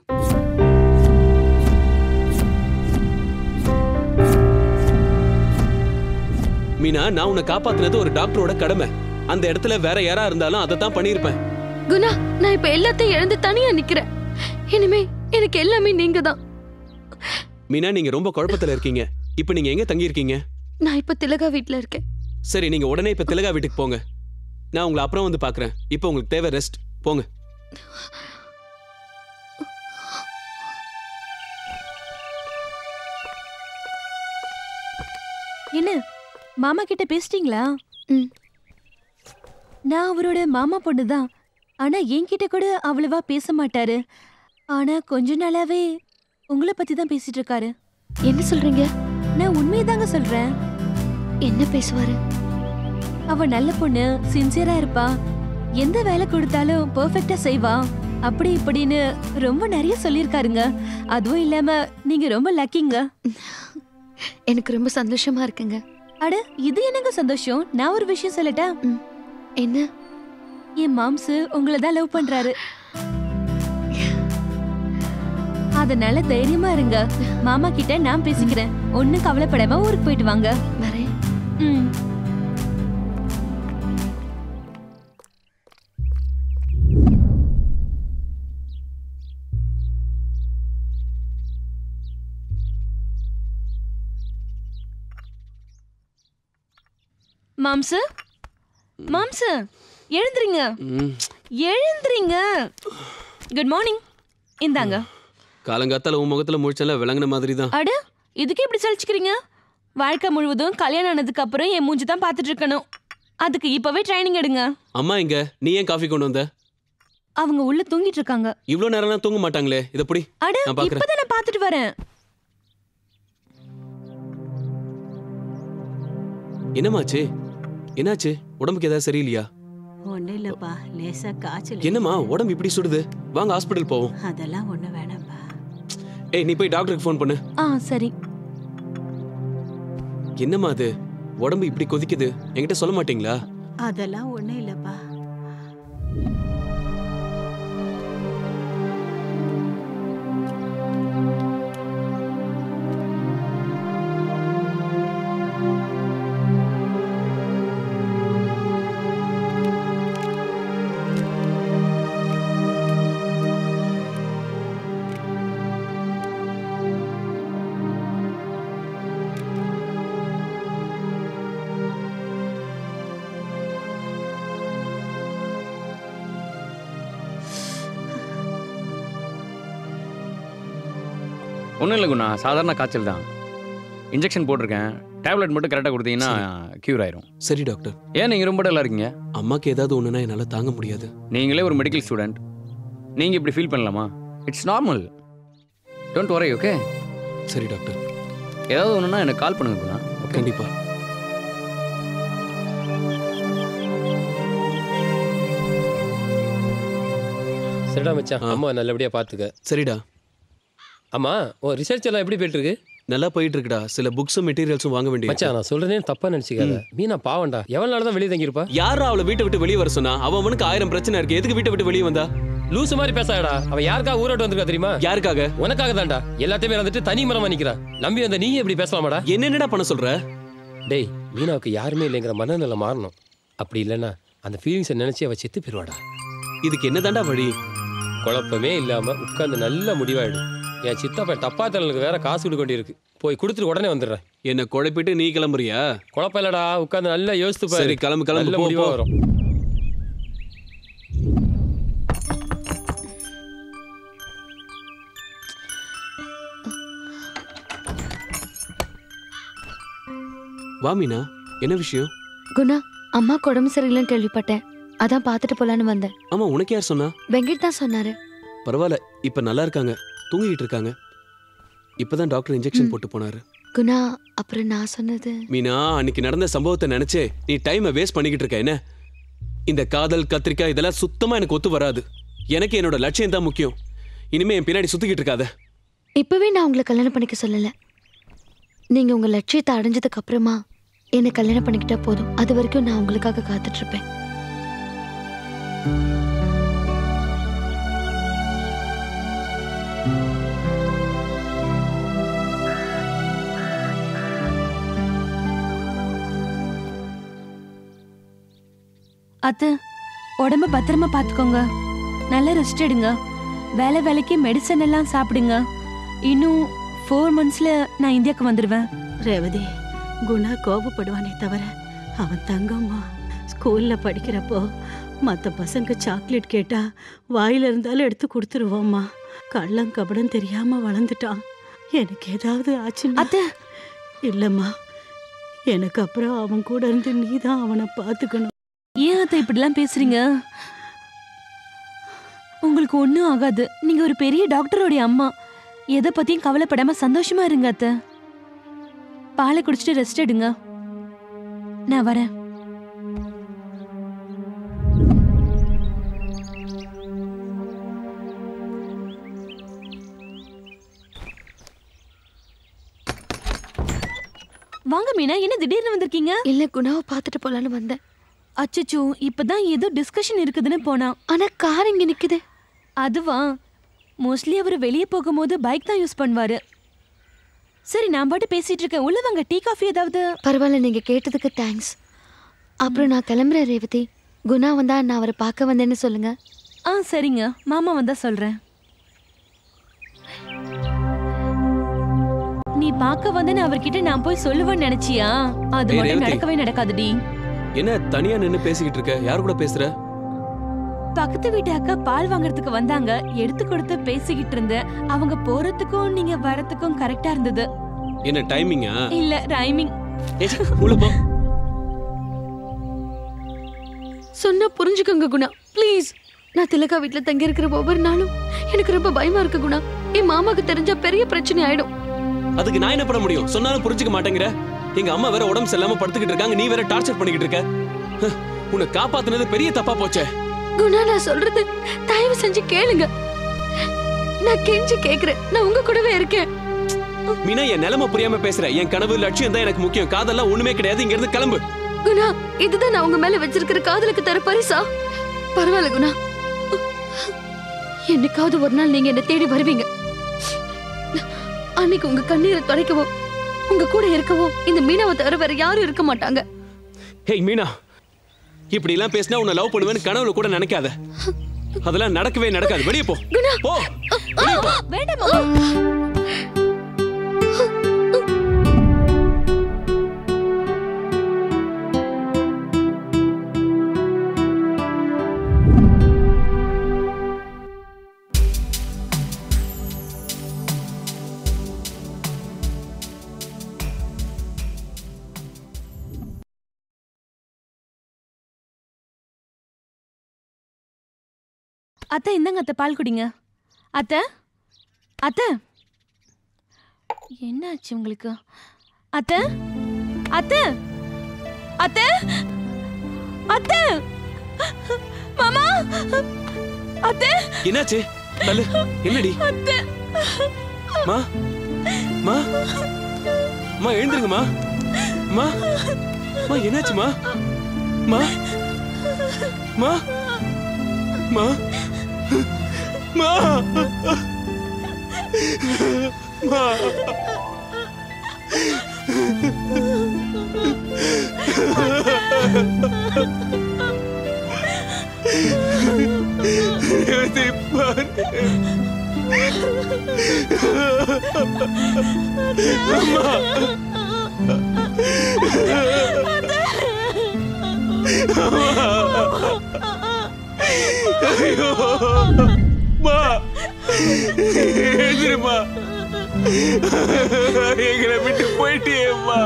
மீனா நான் உன்னை காப்பாத்துனது ஒரு டாக்டரோட கடமை அந்த இடத்துல வேற யாரா இருந்தாலும் அதை தான் பண்ணியிருப்பேன் குணா நான் இப்ப எல்லாத்தையும் இழந்து தனியா நிக்கிறேன் இனிமே எனக்கு எல்லாமே நீங்க தான் மீனா நீங்க ரொம்ப குழப்பத்துல இருக்கீங்க இப்போ நீங்க எங்க தங்கி இருக்கீங்க நான் இப்ப திலகா வீட்ல இருக்கேன் சரி நீங்க உடனே இப்ப திலகா வீட்டுக்கு போங்க நான் உங்களை அப்புறம் வந்து பாக்குறேன் இப்போ உங்களுக்கு தேவை ரெஸ்ட் போங்க என்ன மாமா கிட்ட பேசிட்டீங்களா ம். நான் அவரோட மாமா பொண்ணு தான் ஆனா என்கிட்ட கூட அவ்வளவா பேச மாட்டாரு ஆனா கொஞ்ச நாளாவே உங்களை பத்தி தான் பேசிட்டு இருக்காரு என்ன சொல்றீங்க நான் உண்மையதாங்க சொல்றேன் என்ன பேசுவாரு அவ நல்ல பொண்ணு சின்சியரா இருப்பா எந்த வேலை கொடுத்தாலும் பெர்ஃபெக்ட்டா செய்வா அப்படி இப்படின்னு ரொம்ப நிறைய சொல்லியிருக்காருங்க அதுவும் இல்லாம நீங்க ரொம்ப லக்கிங்க எனக்கு ரொம்ப சந்தோஷமா இருக்குங்க அட இது என்னங்க சந்தோஷம் நான் ஒரு விஷயம் சொல்லட்டா என்ன என் மாம்சு உங்களை தான் லவ் பண்றாரு அதனால தைரியமா இருங்க மாமா கிட்ட நான் பேசிக்கிறேன் ஒண்ணும் கவலைப்படாம ஊருக்கு போயிட்டு வாங்க வரேன் ம் மாம்சு மாம்சு எழுந்துறீங்க ம், எழுந்துறீங்க குட் மார்னிங் இந்தாங்க காலங்காத்தால உன் முகத்துல முழிச்சல விளங்குன மாதிரி தான் அட இதுக்கு இப்படி சலிச்சுக்கிறீங்க வாழ்க்கை முழுவதும் கல்யாணம் ஆனதுக்கு அப்புறம் என் மூஞ்சி தான் பார்த்துட்டு இருக்கணும் அதுக்கு இப்பவே ட்ரைனிங் எடுங்க அம்மா எங்க நீ ஏன் காஃபி கொண்டு வந்த அவங்க உள்ள தூங்கிட்டு இருக்காங்க இவ்வளவு நேரம்லாம் தூங்க மாட்டாங்களே இத புடி அட நான் பாக்குறேன் இப்பதான் நான் பார்த்துட்டு வரேன் என்னமாச்சு என்னாச்சு உடம்புக்கு ஏதாவது சரியில்லையா ஒன்றும் இல்லைப்பா லேசா காய்ச்சல் என்னம்மா உடம்பு இப்படி சுடுது வாங்க ஹாஸ்பிட்டல் போவோம் அதெல்லாம் ஒன்றும் வேணாம்ப்பா ஏய் நீ போய் டாக்டருக்கு ஃபோன் பண்ணு ஆ சரி என்னம்மா அது உடம்பு இப்படி கொதிக்குது என்கிட்ட சொல்ல மாட்டீங்களா அதெல்லாம் ஒன்றும் இல்லைப்பா ஒன்றும் இல்லை குணா சாதாரண காய்ச்சல் தான் இன்ஜெக்ஷன் போட்டிருக்கேன் டேப்லெட் மட்டும் கரெக்டாக கொடுத்தீங்கன்னா க்யூர் ஆயிரும் சரி டாக்டர் ஏன் நீங்கள் ரொம்ப டல்லாக இருக்கீங்க அம்மாக்கு ஏதாவது ஒன்றுனா என்னால் தாங்க முடியாது நீங்களே ஒரு மெடிக்கல் ஸ்டூடெண்ட் நீங்கள் இப்படி ஃபீல் பண்ணலாமா it's normal don't worry okay சரி டாக்டர் ஏதாவது ஒன்றுனா எனக்கு கால் பண்ணுங்க குணா கண்டிப்பாக சரிடா மச்சான் அம்மா நல்லபடியா பாத்துக்க சரிடா அம்மா உன் ரிசர்ச் எல்லாம் எப்படி போயிட்டு இருக்கு நல்லா போயிட்டு இருக்குடா சில புக்ஸும் மெட்டீரியல்ஸும் வாங்க வேண்டியது மச்சான் நான் சொல்றதே தப்பா நினைச்சுக்காத மீனா பாவம்டா எவ்வளவு நாள் தான் வெளியே தங்கியிருப்பா யாரா அவளை வீட்டை விட்டு வெளியே வர சொன்னா அவன் அவனுக்கு ஆயிரம் பிரச்சனை இருக்கு எதுக்கு வீட்டை விட்டு வெளியே வந்தா லூசு மாதிரி பேசாடா அவ யாருக்காக ஊரோட்டு வந்திருக்கா தெரியுமா யாருக்காக உனக்காக தான்டா எல்லாத்தையுமே வந்துட்டு தனி மரமா நிக்கிறா நம்பி வந்த நீ எப்படி பேசலாமாடா என்னென்னடா பண்ண சொல்ற டேய் மீனாவுக்கு யாருமே இல்லைங்கிற மனநிலை மாறணும் அப்படி இல்லைன்னா அந்த ஃபீலிங்ஸை நினைச்சு அவ செத்து போயிடுவாடா இதுக்கு என்னதான்டா வழி குழப்பமே இல்லாம உட்கார்ந்து நல்ல முடிவாயிடு என் சித்தப்பன் தப்பா தலனுக்கு வேற காசு கொடுக்க வேண்டியிருக்கு போய் கொடுத்துட்டு உடனே வந்துடுறேன் என்ன குழப்பிட்டு நீ கிளம்புறியா குழப்பம் இல்லடா உட்கார்ந்து நல்லா யோசித்து பாரு சரி, கிளம்பு, கிளம்பு, நல்ல போ, முடிவா போ. வரும் வா மீனா என்ன விஷயம் குணா அம்மாக்கு உடம்பு சரியில்லைன்னு கேள்விப்பட்டேன் அதான் பார்த்துட்டு போலான்னு வந்தேன் ஆமா உனக்கு யார் சொன்னா வெங்கட் தான் சொன்னாரு பரவாயில்ல இப்ப நல்லா இருக்காங்க தூங்கிட்டு இருக்காங்க இப்பதான் டாக்டர் இன்ஜெக்ஷன் போட்டு போனாரு குணா அப்புறம் நான் சொன்னது மீனா அன்னைக்கு நடந்த சம்பவத்தை நினைச்சே நீ டைமை வேஸ்ட் பண்ணிக்கிட்டு இருக்க என்ன இந்த காதல் கத்திரிக்காய் இதெல்லாம் சுத்தமா எனக்கு ஒத்து வராது எனக்கு என்னோட லட்சியம் தான் முக்கியம் இனிமே என் பின்னாடி சுத்திக்கிட்டு இருக்காத இப்பவே நான் உங்களை கல்யாணம் பண்ணிக்க சொல்லல நீங்க உங்க லட்சியத்தை அடைஞ்சதுக்கு அப்புறமா என்னை கல்யாணம் பண்ணிக்கிட்டா போதும் அது வரைக்கும் நான் உங்களுக்காக காத்துட்டு இருப்பேன் அத்தை உடம்ப பத்திரமா பார்த்துக்கோங்க நல்லா ரெஸ்ட் எடுங்க வேலை வேலைக்கு மெடிசன் எல்லாம் சாப்பிடுங்க இன்னும் ஃபோர் மந்த்ஸ்ல நான் இந்தியாவுக்கு வந்துடுவேன் ரேவதி குணா கோபப்படுவானே தவிர அவன் தங்கம்மா ஸ்கூல்ல படிக்கிறப்போ மற்ற பசங்க சாக்லேட் கேட்டா வாயில இருந்தாலும் எடுத்து கொடுத்துருவோம்மா கள்ளம் கபடம் தெரியாம வளர்ந்துட்டான் எனக்கு ஏதாவது ஆச்சுன்னா இல்லம்மா எனக்கு அப்புறம் அவன் கூட இருந்து நீ தான் அவனை பார்த்துக்கணும் ஏன் அத்தை இப்படிலாம் பேசுறீங்க உங்களுக்கு ஒன்றும் ஆகாது நீங்க ஒரு பெரிய டாக்டரோடைய அம்மா எதை பத்தியும் கவலைப்படாம சந்தோஷமா இருங்க அத்தை பாலை குடிச்சிட்டு ரெஸ்ட் எடுங்க நான் வரேன் வாங்க மீனா என்ன திடீர்னு வந்திருக்கீங்க இல்ல குணாவை பார்த்துட்டு போலான்னு வந்தேன் அச்சச்சோ இப்பதான் ஏதோ டிஸ்கஷன் இருக்குதுன்னு போனா ஆனா கார் இங்க நிக்குது அதுவா மோஸ்ட்லி அவர் வெளியே போகும்போது பைக் தான் யூஸ் பண்ணுவாரு சரி நான் பாட்டு பேசிட்டு இருக்கேன் உள்ள வாங்க டீ காஃபி ஏதாவது பரவாயில்ல நீங்க கேட்டதுக்கு தேங்க்ஸ் அப்புறம் நான் கிளம்புறேன் ரேவதி குணா வந்தா நான் அவரை பார்க்க வந்தேன்னு சொல்லுங்க ஆ சரிங்க மாமா வந்தா சொல்றேன் நீ பார்க்க வந்தேன்னு அவர்கிட்ட நான் போய் சொல்லுவேன்னு நினைச்சியா அது ஏய், மட்டும் ரேவதி. நடக்கவே நடக்காதுடி என்ன தனியா நின்னு பேசிக்கிட்டு இருக்க யார் கூட பேசுற பக்கத்து வீட்டு அக்கா பால் வாங்குறதுக்கு வந்தாங்க எடுத்து கொடுத்து பேசிக்கிட்டு இருந்தேன் அவங்க போறதுக்கும் நீங்க வரதுக்கும் கரெக்டா இருந்தது என்ன டைமிங்கா இல்ல ரைமிங் உள்ள போ சொன்னா புரிஞ்சுக்கோங்க குணா ப்ளீஸ் நான் திலகா வீட்ல தங்கி இருக்கிற ஒவ்வொரு நாளும் எனக்கு ரொம்ப பயமா இருக்கு குணா என் மாமாக்கு தெரிஞ்சா பெரிய பிரச்சனை ஆயிடும் அதுக்கு நான் என்ன பண்ண முடியும் சொன்னாலும் புரிஞ்சுக்க மாட்டேங்கிற எங்க அம்மா வேற உடம்பு சரியில்லாம படுத்துக்கிட்டு இருக்காங்க நீ வேற டார்ச்சர் பண்ணிக்கிட்டு இருக்க ஹ், உன்னை காப்பாத்துனது பெரிய தப்பா போச்சே குணா நான் சொல்றது தயவு செஞ்சு கேளுங்க நான் கெஞ்சி கேக்குறேன் நான் உங்க கூடவே இருக்கேன் மீனா என் நிலைமை புரியாம பேசுற என் கனவு லட்சியம் தான் எனக்கு முக்கியம் காதெல்லாம் ஒண்ணுமே கிடையாது இங்க இருந்து கிளம்பு குணா இதுதான் நான் உங்க மேல வச்சிருக்கிற காதலுக்கு தர பரிசா பரவாயில்ல குணா என்னைக்காவது ஒரு நாள் நீங்க என்ன தேடி வருவீங்க அன்னைக்கு உங்க கண்ணீரை துடைக்கவோ உங்க கூட இருக்கவோ இந்த மீனாவை தவிர வேற யாரும் இருக்க மாட்டாங்க ஹேய் மீனா இப்படி எல்லாம் பேசினா உன்னை லவ் பண்ணுவேன்னு கனவுல கூட நினைக்காத அதெல்லாம் நடக்கவே நடக்காது வெளியே போ போ வெளியே போ வேண்டாம் அத்தை இந்தாங்க அத்தை பால் குடிங்க அத்தை அத்தை என்னாச்சு உங்களுக்கு அத்தை அத்தை அத்தை அத்தை மாமா அத்தை என்னாச்சு தள்ளு என்னடி அத்தை மா மா மா எழுந்துருங்கம்மா மா மா என்னாச்சுமா மா மா மா மா மா எழுந்திரி பாரு அம்மா ஐயோ மா எழுந்திருமா எங்களை விட்டு போயிட்டியேம்மா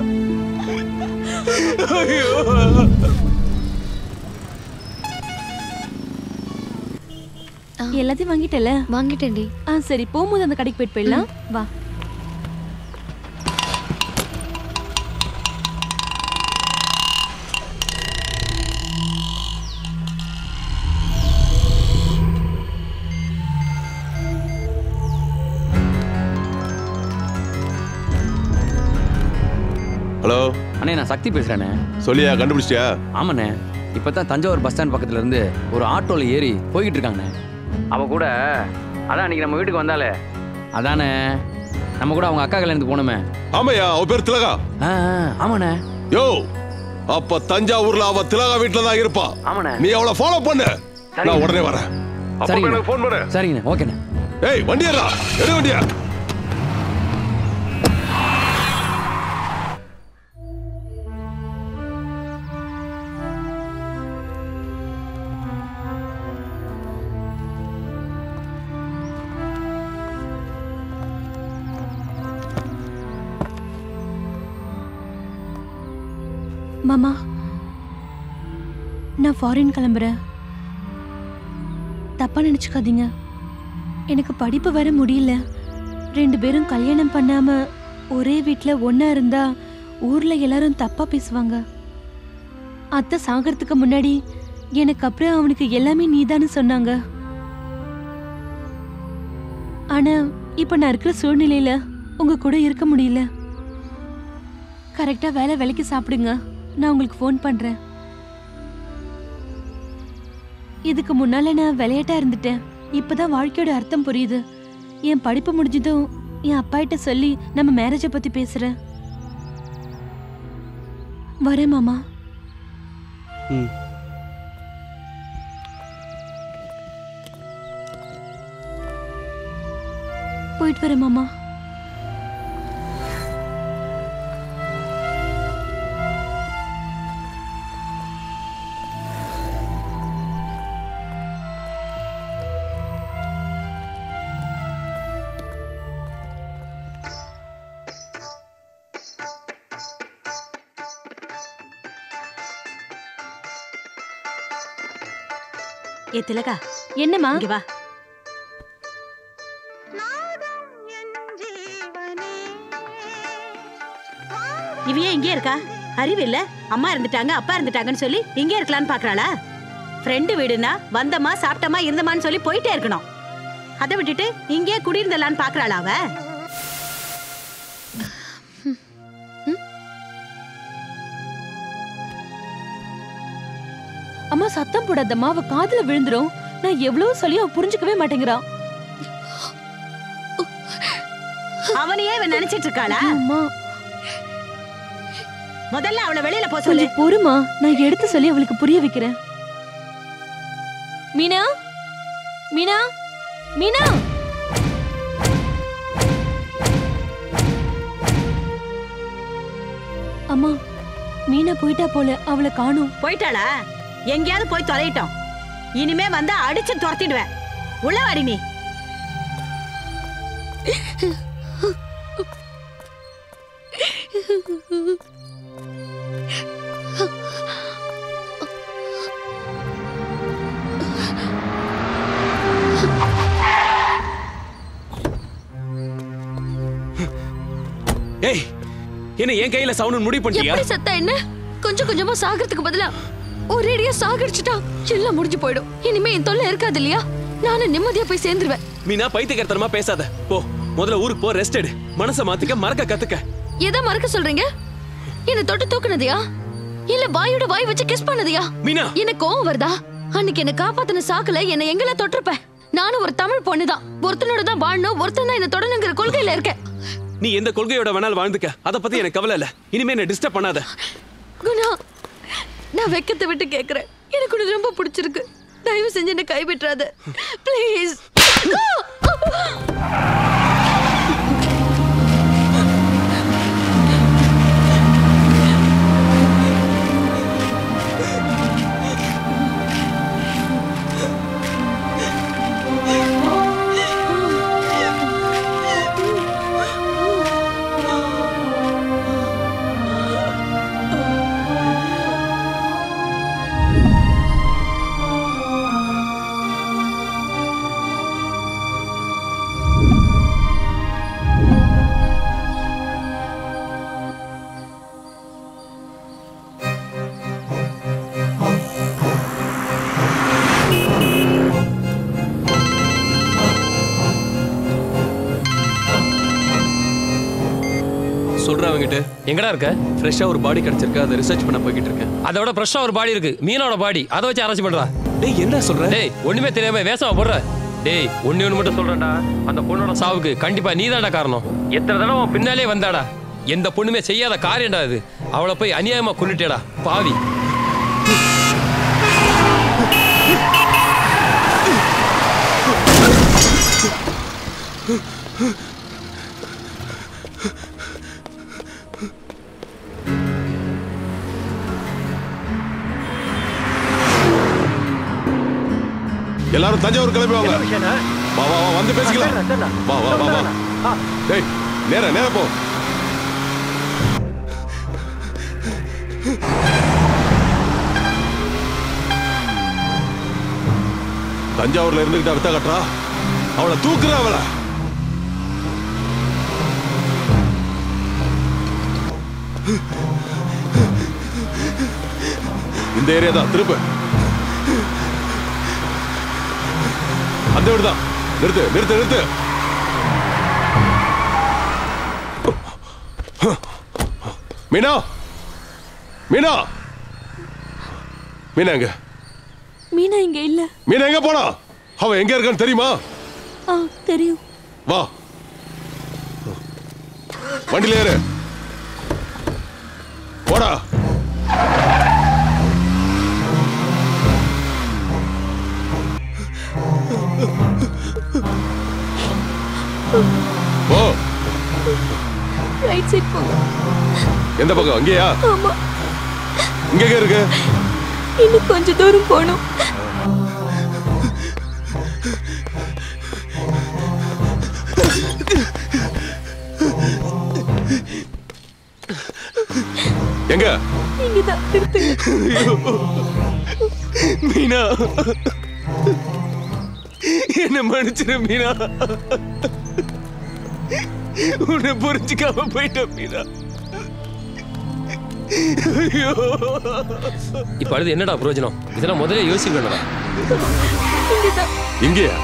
ஐயோ எல்லாத்தையும் வாங்கிட்டல வாங்கிட்டேன்டி ஆ சரி போகும்போது அந்த கடைக்கு போயிட்டு போயிடலாம் வா ஹலோ அண்ணே நான் சக்தி பேசுறேண்ணே சொல்லியா கண்டுபிடிச்சிட்டியா ஆமாண்ணே இப்போ தான் தஞ்சாவூர் பஸ் ஸ்டாண்ட் பக்கத்துல இருந்து ஒரு ஆட்டோல ஏறி போய்கிட்டு இருக்காங்கண்ணே அவ கூட அதான் அன்னைக்கு நம்ம வீட்டுக்கு வந்தாலே அதானே நம்ம கூட அவங்க அக்கா கல்யாணத்துக்கு போனோமே ஆமையா அவ பேர் திலகா ஆமாண்ணே யோ அப்ப தஞ்சாவூர்ல அவ திலகா வீட்டுல தான் இருப்பா ஆமாண்ணே நீ அவளை ஃபாலோ பண்ணு சரி. நான் உடனே வரேன் அப்ப சரிங்கண்ணே. எனக்கு ஃபோன் பண்ணு சரிங்கண்ணே ஓகேண்ணே ஏய் வண்டியரா எடு வண்டியா மாமா நான் ஃபாரின் கிளம்புறேன் தப்பா நினைச்சுக்காதீங்க எனக்கு படிப்பு வர முடியல ரெண்டு பேரும் கல்யாணம் பண்ணாம ஒரே வீட்ல ஒண்ணா இருந்தா ஊர்ல எல்லாரும் தப்பா பேசுவாங்க அத்தை சாகிறதுக்கு முன்னாடி எனக்கு அப்புறம் அவனுக்கு எல்லாமே நீதான்னு சொன்னாங்க ஆனா இப்ப நான் இருக்கிற சூழ்நிலையில உங்க கூட இருக்க முடியல கரெக்டா வேலை வேலைக்கு சாப்பிடுங்க நான் உங்களுக்கு ஃபோன் பண்றேன் இதுக்கு முன்னால நான் விளையாட்டா இருந்துட்டேன் இப்பதான் வாழ்க்கையோட அர்த்தம் புரியுது என் படிப்பு முடிஞ்சதும் என் அப்பாகிட்ட சொல்லி நம்ம மேரேஜை பத்தி பேசுறேன் வரேன் மாமா ம் போயிட்டு வரேன் மாமா ஏ திலகா என்னம்மா இங்க வா இவ ஏன் இங்கே இருக்கா அறிவு இல்ல அம்மா இருந்துட்டாங்க அப்பா இருந்துட்டாங்கன்னு சொல்லி இங்கே இருக்கலாம்னு பாக்குறாளா ஃப்ரெண்டு வீடுனா வந்தமா சாப்பிட்டமா இருந்தமான்னு சொல்லி போயிட்டே இருக்கணும் அதை விட்டுட்டு இங்கே குடியிருந்தலான்னு பாக்குறாளா அவ அம்மா சத்தம் போடாதம்மா அவ காதுல விழுந்துரும் நான் எவ்வளவு சொல்லி அவ புரிஞ்சுக்கவே மாட்டேங்கிறா அவனையே இவன் நினைச்சிட்டு இருக்காளா அம்மா முதல்ல அவளை வெளியில போ சொல்லு கொஞ்சம் பொறுமா நான் எடுத்து சொல்லி அவளுக்கு புரிய வைக்கிறேன் மீனா மீனா மீனா அம்மா மீனா போயிட்டா போல அவளை காணோம் போயிட்டாளா எங்கேயாவது போய் தொலையிட்டோம் இனிமே வந்தா அடிச்சு துரத்திடுவேன் உள்ள வாடி நீ என்ன என் கையில சவுண்ட் முடிவு பண்ணிட்டியா எப்படி செத்தா என்ன கொஞ்சம் கொஞ்சமா சாகிறதுக்கு பதிலா ஒரேடியா சாகடிச்சுட்டா எல்லாம் முடிஞ்சு போயிடும் இனிமே என் தொல்லை இருக்காது இல்லையா நானும் நிம்மதியா போய் சேர்ந்துருவேன் மீனா பைத்தியக்காரத்தனமா பேசாத போ முதல்ல ஊருக்கு போ ரெஸ்ட் எடு மனசை மாத்திக்க மறக்க கத்துக்க எதை மறக்க சொல்றீங்க என்ன தொட்டு தூக்குனதையா இல்ல வாயோட வாய் வச்சு கிஸ் பண்ணதையா மீனா எனக்கு கோவம் வருதா அன்னைக்கு என்ன காப்பாத்தின சாக்குல என்ன எங்கெல்லாம் தொட்டிருப்பேன் நானும் ஒரு தமிழ் பொண்ணுதான் ஒருத்தனோட தான் வாழணும் ஒருத்தன் தான் என்ன தொடணுங்கிற கொள்கையில இருக்கேன் நீ எந்த கொள்கையோட வேணாலும் வாழ்ந்துக்க அத பத்தி எனக்கு கவலை இல்ல இனிமே என்ன டிஸ்டர்ப் பண்ணாத குணா நான் வெக்கத்தை விட்டு கேக்குறேன் எனக்கு உனக்கு ரொம்ப பிடிச்சிருக்கு தயவு செஞ்சு என்ன கைவிட்டுறாத ப்ளீஸ் சொல்றேன் அவங்கிட்ட எங்கடா இருக்க ஃப்ரெஷ்ஷா ஒரு பாடி கிடைச்சிருக்கு அதை ரிசர்ச் பண்ண போய்கிட்டு இருக்கேன் அதோட ஃப்ரெஷ்ஷா ஒரு பாடி இருக்கு மீனோட பாடி அதை வச்சு அரசு பண்றா டேய் என்ன சொல்ற டேய் ஒண்ணுமே தெரியாம வேசமா போடுற டேய் ஒண்ணு ஒண்ணு மட்டும் சொல்றேன்டா அந்த பொண்ணோட சாவுக்கு கண்டிப்பா நீதான்டா காரணம் எத்தனை தடவை உன் பின்னாலே வந்தாடா எந்த பொண்ணுமே செய்யாத காரியம்டா இது அவளை போய் அநியாயமா கொண்டுட்டேடா பாவி எல்லாரும் தஞ்சாவூர் கிளம்பி வாங்க வா வா வா வந்து பேசிக்கலாம் வா வா வா வா டேய் நேரா நேரா போ தஞ்சாவூர்ல இருந்துகிட்டு வித்த கட்டுறா அவளை தூக்குற அவளை இந்த ஏரியா தான் திருப்பு அந்த வீடு தான் நிறுத்து நிறுத்து நிறுத்து மீனா மீனா மீனா எங்க மீனா இங்க இல்ல மீனா எங்க போனா அவன் எங்க இருக்கான்னு தெரியுமா ஆ தெரியும் வா வண்டியில ஏறு போடா போ ரைட் சைட் போங்க எந்த பக்கம் அங்கேயா ஆமா இங்க எங்க இருக்கு இன்னும் கொஞ்ச தூரம் போகணும் எங்க இங்கதான் நிறுத்துங்க மீனா என்ன மன்னிச்சிரு மீனா உன்னை புரிஞ்சுக்காம போயிட்டேன் மீனா ஐயோ இப்ப அடுத்து என்னடா பிரயோஜனம் இதெல்லாம் முதல்ல யோசிக்க வேண்டாம் இங்கதான் இங்கேயா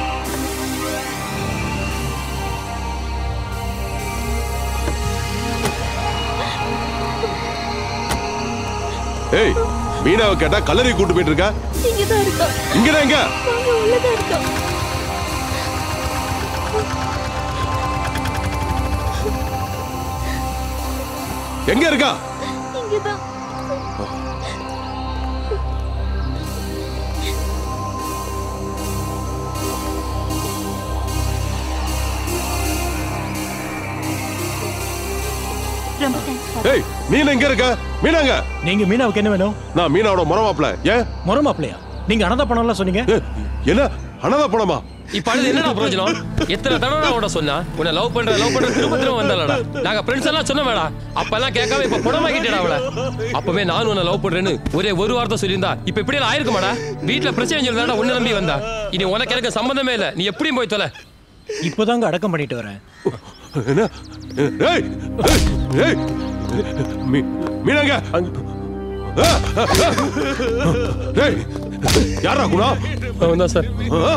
ஏய் மீனாவை கேட்டா கல்லறை கூட்டு போயிட்டு இருக்கா இங்கதான் இருக்கா இங்கதான் எங்க வாங்க உள்ளதான் இருக்கா எங்க இருக்கா இங்கதான் ரொம்ப தேங்க்ஸ் ஏய் மீனா எங்க இருக்க மீனாங்க நீங்க மீனாவுக்கு என்ன வேணும் நான் மீனாவோட முறமாப்ல ஏன் முறமாப்பிளையா நீங்க அனதா பணம்லாம் சொன்னீங்க என்ன அனதா பணமா இப்ப அடுத்து என்னடா பிரயோஜனம் எத்தனை தடவை நான் உன்ட சொன்னா உன்னை லவ் பண்ற லவ் பண்ற திரும்ப திரும்ப வந்தாலடா நாங்க ஃப்ரெண்ட்ஸ் எல்லாம் சொன்ன வேடா அப்பெல்லாம் கேட்காம இப்ப புடமாக்கிட்டேடா அவள அப்பவே நான் உன்னை லவ் பண்றேன்னு ஒரே ஒரு வார்த்தை சொல்லியிருந்தா இப்ப இப்படி எல்லாம் ஆயிருக்குமாடா வீட்டுல பிரச்சனை சொல்லிருந்தா உன்னை நம்பி வந்தா இனி உனக்கு எனக்கு சம்பந்தமே இல்ல நீ எப்படியும் போய் தொலை இப்போதாங்க அடக்கம் பண்ணிட்டு வரேன் என்ன ஏய் ஏய், ஏய் மீ- மீனாங்க ஆ, ஆ, ஆ. டேய் யாரா குணா அவன் தான் சார்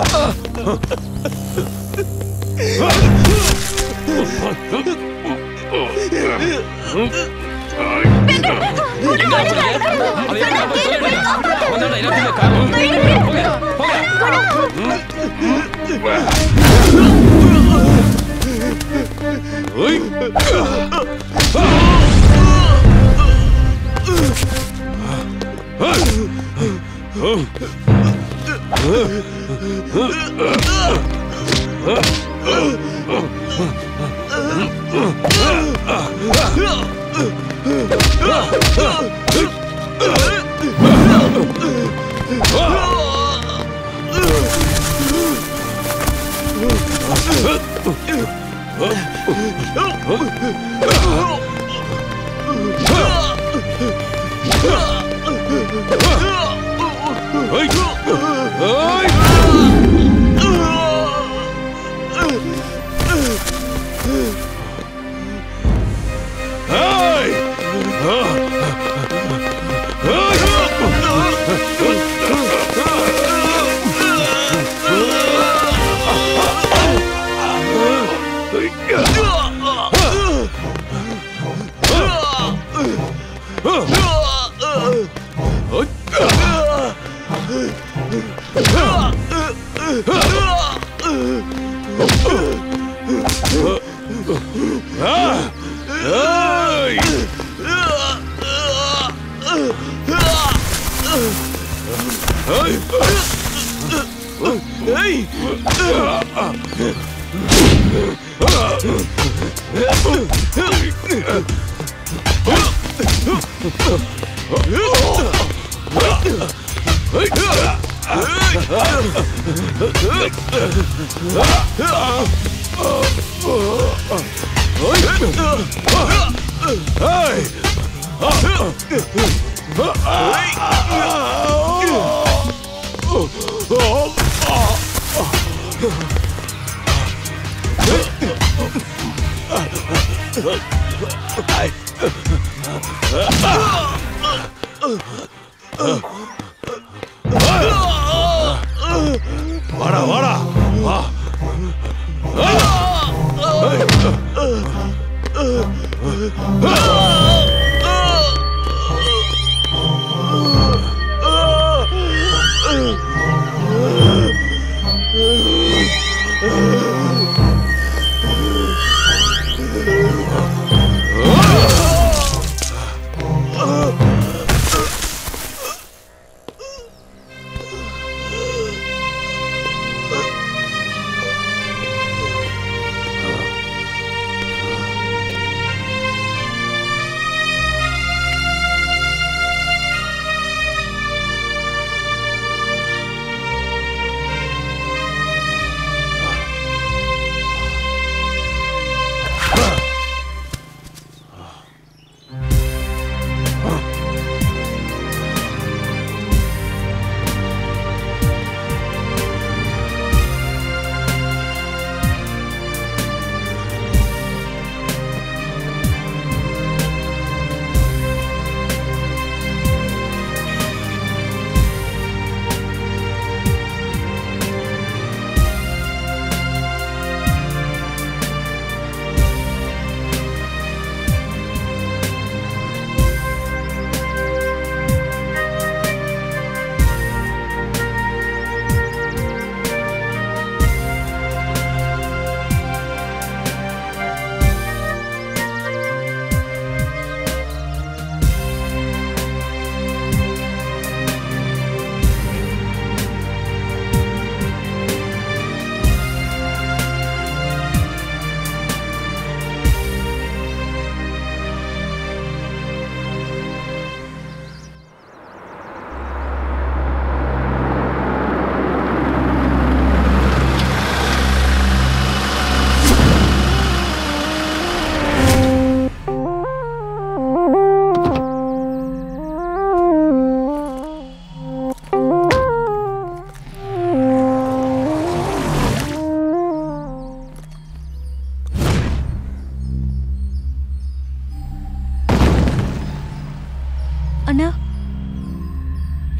வாடா வாடா வா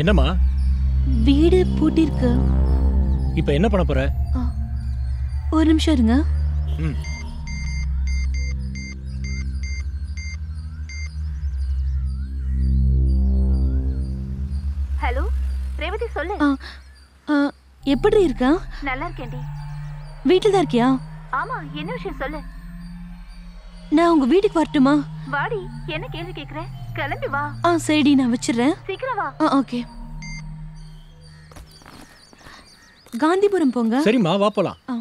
என்னம்மா வீடு பூட்டிருக்கு இப்போ என்ன பண்ண போற ஒரு நிமிஷம் இருங்க ம் ஹலோ ரேவதி சொல்லு ஆ, ஆ, எப்படி இருக்கா நல்லா இருக்கேன்டி வீட்டில் தான் இருக்கியா ஆமா என்ன விஷயம் சொல்லு நான் உங்க வீட்டுக்கு வரட்டுமா வாடி என்ன கேள்வி கேக்குற கிளம்பி வா ஆ சரிடி நான் வச்சிடுறேன் சீக்கிரம் வா ஆ ஓகே காந்திபுரம் போங்க சரிம்மா வா போலாம் ஆ.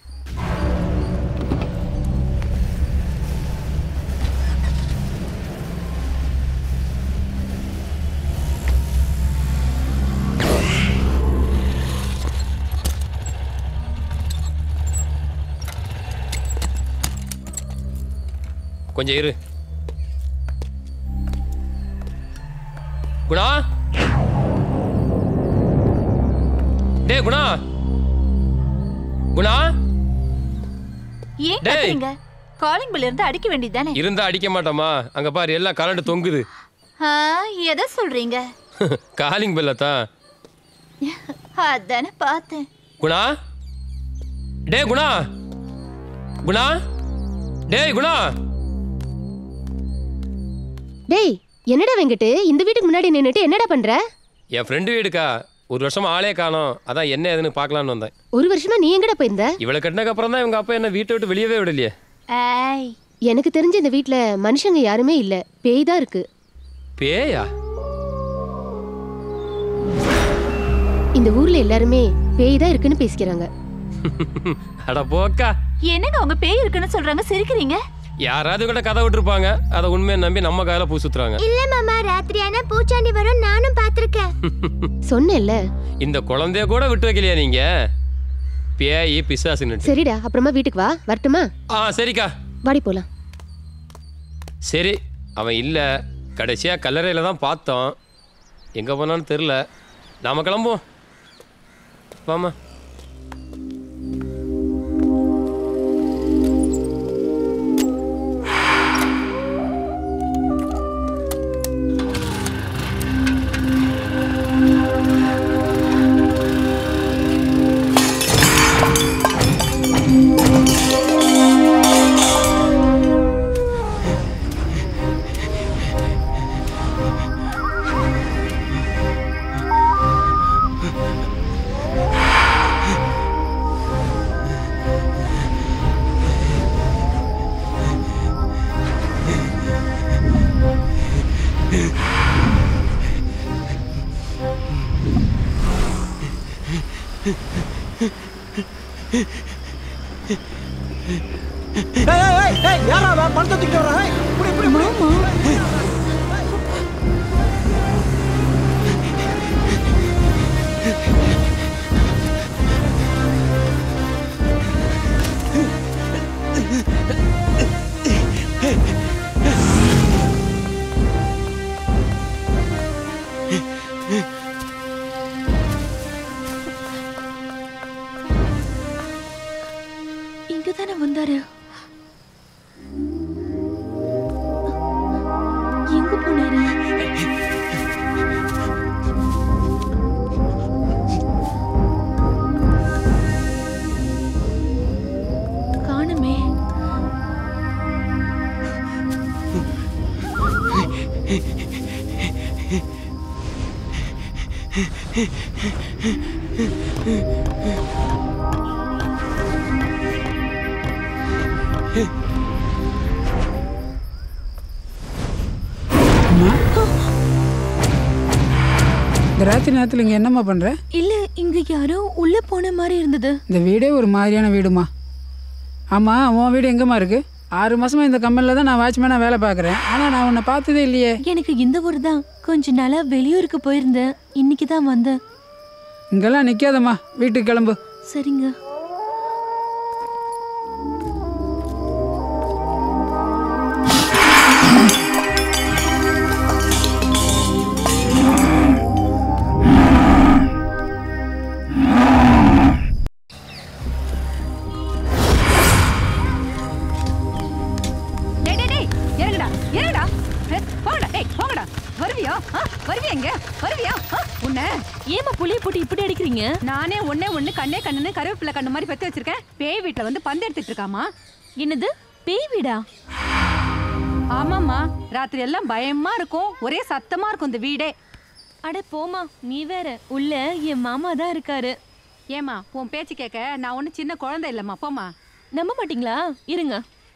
கொஞ்சம் இரு குணா டேய் குணா குணா ஏன் டேய். கத்துறீங்க காலிங் பில் இருந்து அடிக்க வேண்டியதானே இருந்தா அடிக்க மாட்டோமா அங்க பாரு எல்லாம் கரண்ட் தொங்குது ஆ எதை சொல்றீங்க காலிங் பெல்ல தான் அதானே பார்த்தேன் குணா டேய் குணா குணா டேய் குணா டேய் என்னடா வெங்கட்டு இந்த வீட்டுக்கு முன்னாடி நின்னுட்டு என்னடா பண்ற என் ஃப்ரெண்டு வீடுக்கா ஒரு வருஷமா ஆளே காணோம் அதான் என்ன ஏதுன்னு பார்க்கலான்னு வந்தேன் ஒரு வருஷமா நீ எங்கடா போயிருந்த இவளை கட்டினக்கு அப்புறம் தான் இவங்க அப்பா என்ன வீட்டை விட்டு வெளியவே விடலையே ஏய் எனக்கு தெரிஞ்ச இந்த வீட்ல மனுஷங்க யாருமே இல்ல பேய் தான் இருக்கு பேயா இந்த ஊர்ல எல்லாருமே பேய் தான் இருக்குன்னு பேசிக்கிறாங்க அட போக்கா என்னங்க உங்க பேய் இருக்குன்னு சொல்றாங்க சிரிக்கிறீங்க யாராவது கூட கதை விட்டுருப்பாங்க அதை உண்மையை நம்பி நம்ம காயில பூ சுத்துறாங்க இல்ல மாமா ராத்திரி ஆனா பூச்சாண்டி வரும் நானும் பாத்திருக்கேன் சொன்னேன்ல இந்த குழந்தைய கூட விட்டு வைக்கலையா நீங்க பேய் பிசாசுன்னு சரிடா அப்புறமா வீட்டுக்கு வா வரட்டுமா ஆ சரிக்கா வாடி போலாம் சரி அவன் இல்லை கடைசியா கல்லறையில தான் பார்த்தோம் எங்க போனான்னு தெரில நாம கிளம்புவோம் வாமா ஏய், ஏய், ஏய், ஏய், யாரா அவ? பணத்தை தூக்கிட்டு வர்றா? ஏய், புடி, புடி, புடி. இங்க தானே வந்தாரு எங்க போனாரு காணுமே இந்த ராத்திரி நேரத்தில் இங்கே என்னம்மா பண்ணுற இல்ல இங்க யாரோ உள்ள போன மாதிரி இருந்தது இந்த வீடே ஒரு மாதிரியான வீடுமா ஆமாம் உன் வீடு எங்கேம்மா இருக்கு ஆறு மாசமா இந்த கம்பெனியில் தான் நான் வாட்ச்மேனாக வேலை பார்க்குறேன் ஆனால் நான் உன்னை பார்த்ததே இல்லையே எனக்கு இந்த ஊர் தான் கொஞ்ச நாளா வெளியூருக்கு போயிருந்தேன் இன்னைக்கு தான் வந்தேன் இங்கெல்லாம் நிற்காதம்மா வீட்டுக்கு கிளம்பு சரிங்க டேய் டேய் டேய் இறங்குடா இறங்குடா ஏ, போங்கடா டேய் போங்கடா வருவியா ஆ, வருவியா இங்க வருவியா ஆ, உன்னை இப்படி அடிக்கிறீங்க நானே ஒண்ணே ஒண்ணு கண்ணே கண்ணுன்னு கருவேப்பிலை கண்ணு மாதிரி பெத்து வச்சிருக்கேன் பேய் வீட்ல வந்து பந்து எடுத்துட்டு இருக்காமா என்னது பேய் வீடா ஆமாம்மா ராத்திரி எல்லாம் பயமா இருக்கும் ஒரே சத்தமா இருக்கும் இந்த வீடே அட போமா நீ வேற உள்ள என் மாமா தான் இருக்காரு ஏமா உன் பேச்சு கேட்க நான் ஒன்றும் சின்ன குழந்தை இல்லைம்மா போம்மா நம்ப மாட்டீங்களா இருங்க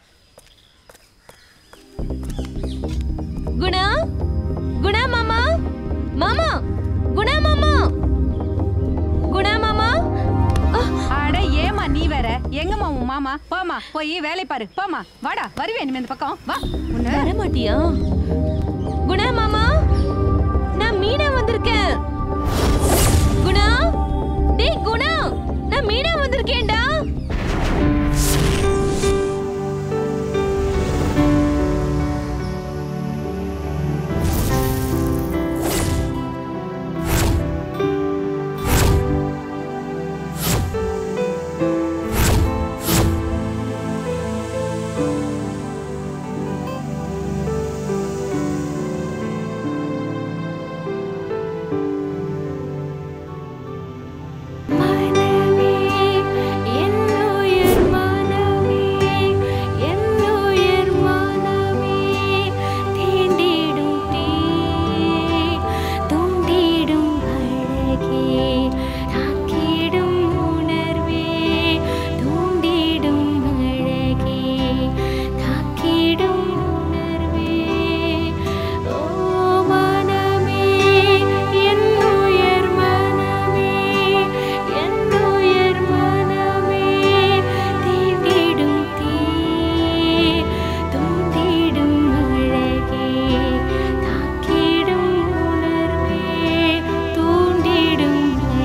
குணா குணா மாமா மாமா குணா மாமா குணா மாமா அட ஏமா நீ வேற எங்கம்மா உன் மாமா போமா போய் வேலை பாரு போமா வாடா வருவேன் இனிமே இந்த பக்கம் வா வர மாட்டியா குணா மாமா நான் மீனா வந்திருக்கேன் குணா டேய் குணா நான் மீனா வந்திருக்கேன்டா தூண்டிடும்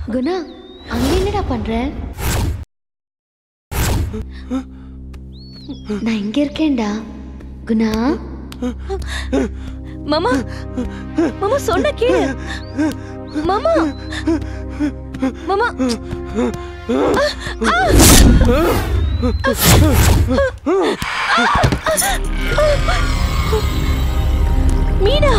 குணா அங்க என்னடா பண்ற நான் இங்க இருக்கேன்டா குணா மாமா மாமா சொன்ன கேளு மாமா மாமா ஆ! மீனா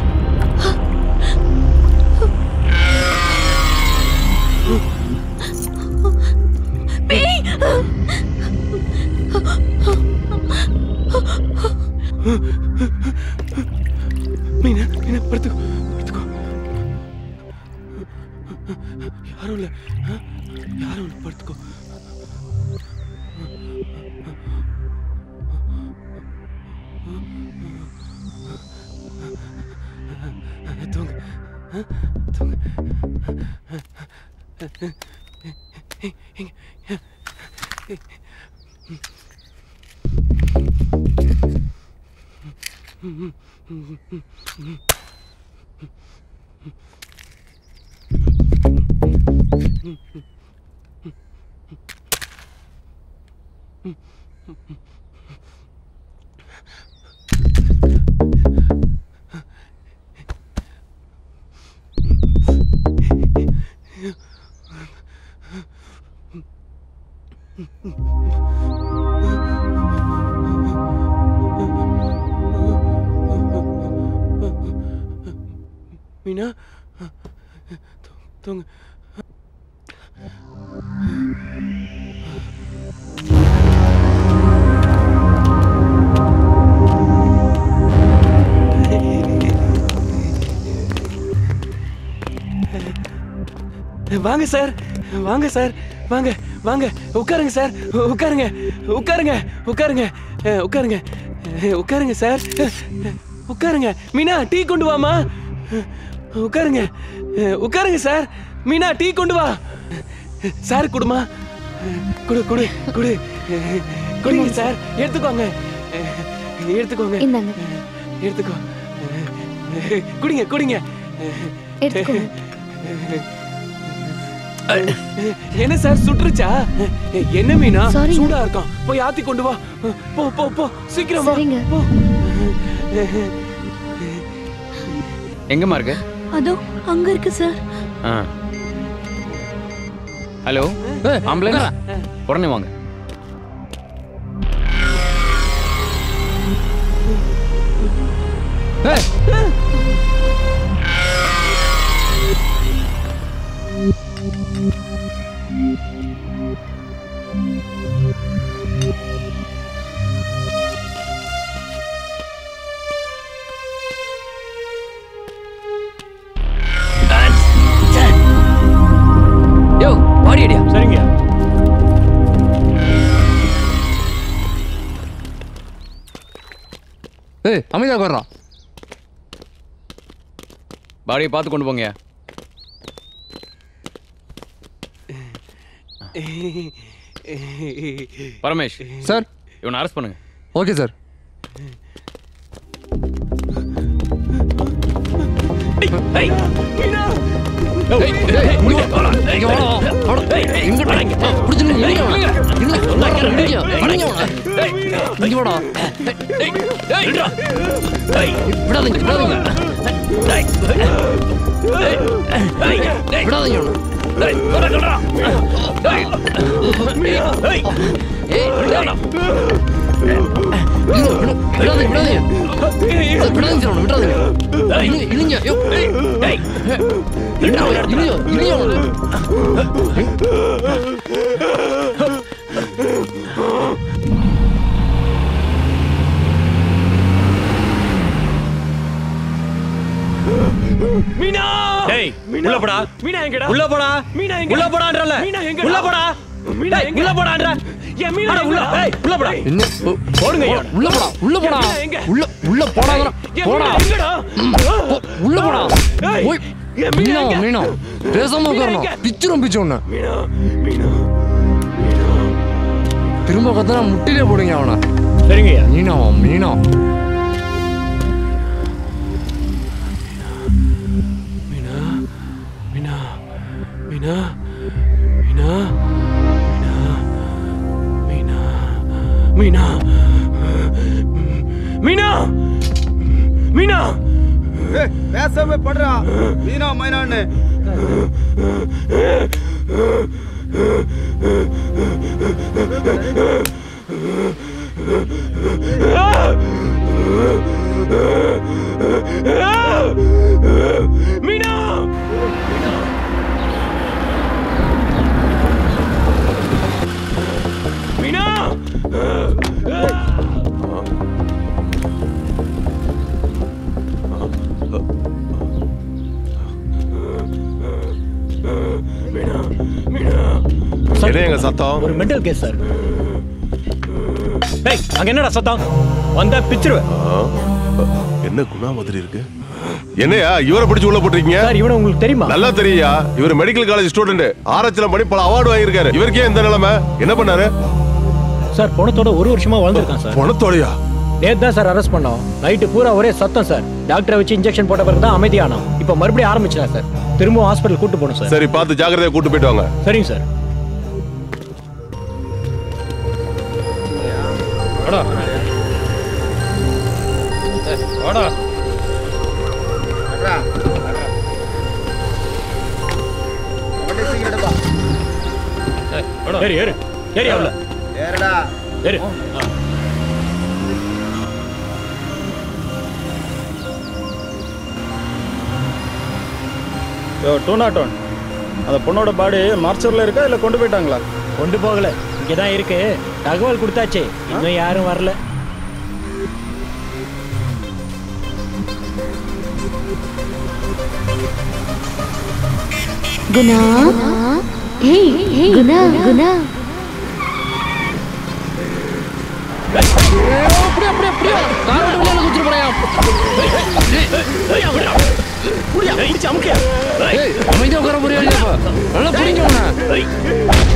பேய் மீனா மீனா படுத்துக்கோ படுத்துக்கோ யாரும் இல்ல ஆ? யாரும் இல்ல படுத்துக்கோ தூங்கு ஆ? தூங்கு மீனா தூ- தூங்கு வாங்க சார் வாங்க சார் வாங்க வாங்க உட்காருங்க சார் உட்காருங்க உட்காருங்க உட்காருங்க அஹ், உட்காருங்க அஹ், உட்காருங்க சார் அஹ், உட்காருங்க மீனா டீ கொண்டு வாமா அஹ், உட்காருங்க அஹ், உட்காருங்க சார் மீனா டீ கொண்டு வா சார் குடுமா அஹ், குடு குடு குடு அஹ், குடிங்க சார் எடுத்துக்கோங்க அஹ், எடுத்துக்கோங்க இந்தாங்க. அஹ், எடுத்துக்கோ அஹ், குடிங்க குடிங்க அஹ், எடுத்துக்கோங்க. என்ன சார் சுட்டுருச்சா என்ன மீனா Sorry. சூடா இருக்கான் போய் ஆத்தி கொண்டு வா போ போ போ சீக்கிரம் வா. சரிங்க. போ எங்கம்மா இருக்கு அதோ அங்க இருக்கு சார் ஆ ஹலோ ஆம்புலன்ஸ் உடனே வாங்க யோ வாடி அடியா சரிங்க ஏய் அமைதியா உட்கார்றான் பாடியை பார்த்து கொண்டு போங்க பரமேஷ் சார் இவனை அரெஸ்ட் பண்ணுங்க ஓகே சார் மீனா டேய் உள்ள போடா மீனா எங்கடா உள்ள போடா மீனா எங்க உள்ள போடான்றல மீனா எங்க உள்ள போடா மீனா டேய், எங்க உள்ள போடான்ற ஏன் மீனா அட, உள்ள எங்கடா? டேய் உள்ள போடா போடுங்க ஐயா. உள்ள போடா உள்ள போடா மீனா எங்க? உள்ள உள்ள போடா ஏன் போடா மீனா எங்கடா? போ- உள்ள போடா ஏய், ஓய் ஏன் மீனா மீனா எங்க? மீனா பேசாம மீனா உட்காரணும் எங்க? பிச்சிரும் பிச்சு ஒண்ணு மீனா மீனா திரும்ப கத்தனா முட்டிலே போடுங்க அவனை சரிங்கய்யா மீனாவா மீனா மீனா மீனா மீனா மீனா மீனா மீனா மீனா மீனா பேசாம படுறா மீனா மைனான்னு மீனா மீனா என்ன எங்க சத்தம் ஒரு மென்டல் கேஸ் சார் ஏய் அங்க என்னடா சத்தம் வந்தா பிச்சிருவேன் என்ன குணா மாதிரி இருக்கு என்னையா இவரை பிடிச்சு உள்ள போட்டிருக்கீங்க சார் இவனை உங்களுக்கு தெரியுமா நல்லா தெரியா இவர் மெடிக்கல் காலேஜ் ஸ்டூடெண்ட் ஆராய்ச்சியில பண்ணி பல அவார்டு வாங்கியிருக்காரு இவருக்கே இந்த நிலைமை என்ன பண்ணாரு சார் பணத்தோட ஒரு வருஷமா வாழ்ந்துருக்கான் சார் பணத்தோடயா நேத்து தான் சார் அரெஸ்ட் பண்ணோம் நைட்டு பூரா ஒரே சத்தம் சார் டாக்டரை வச்சு இன்ஜெக்ஷன் போட்ட பிறகு தான் அமைதியானோம் இப்போ மறுபடியும் ஆரம்பிச்சிடலாம் சார் திரும்பவும் ஹாஸ்பிட்டல் கூட்டு போகணும் சார் சரி பார்த்து ஜாக்கிரதையா கூட்டு போயிட்டு வாங்க சரிங்க சார் வாடா வாடா ஏறு ஏறு ஏறி அவள ஏறடா ஏறு ஆ. யோ டூ நாட் ஒன் அந்த பொண்ணோட பாடி மார்ச்சரில் இருக்கா இல்லை கொண்டு போயிட்டாங்களா கொண்டு போகல இங்கே தான் இருக்கு தகவல் கொடுத்தாச்சே இன்னும் யாரும் வரல குணா ஏய் குணா குணா அப்படியே அப்படியே அப்படியே கார் விட்டு வெளியில குதிச்சு போறியா ஏய் அமைதியா உட்கார போறியா இல்லையாப்பா நல்லா பிடிங்க உன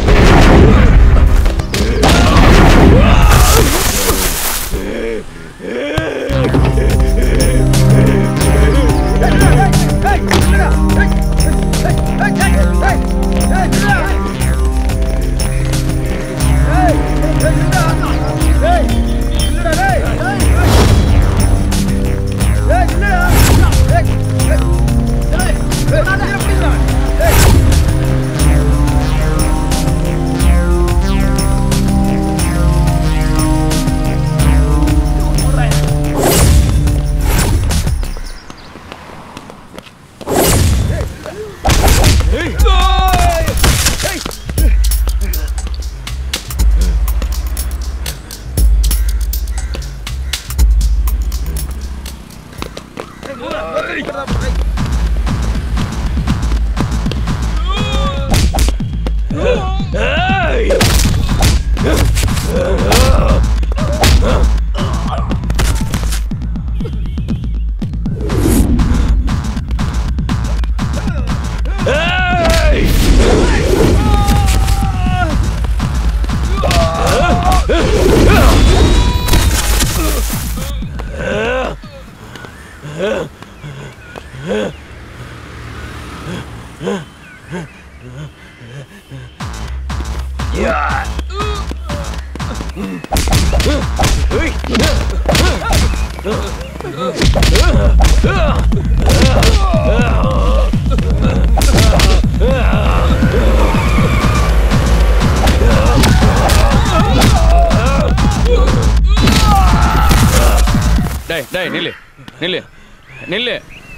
டேய் டேய் நில்லு நில்லு நில்லு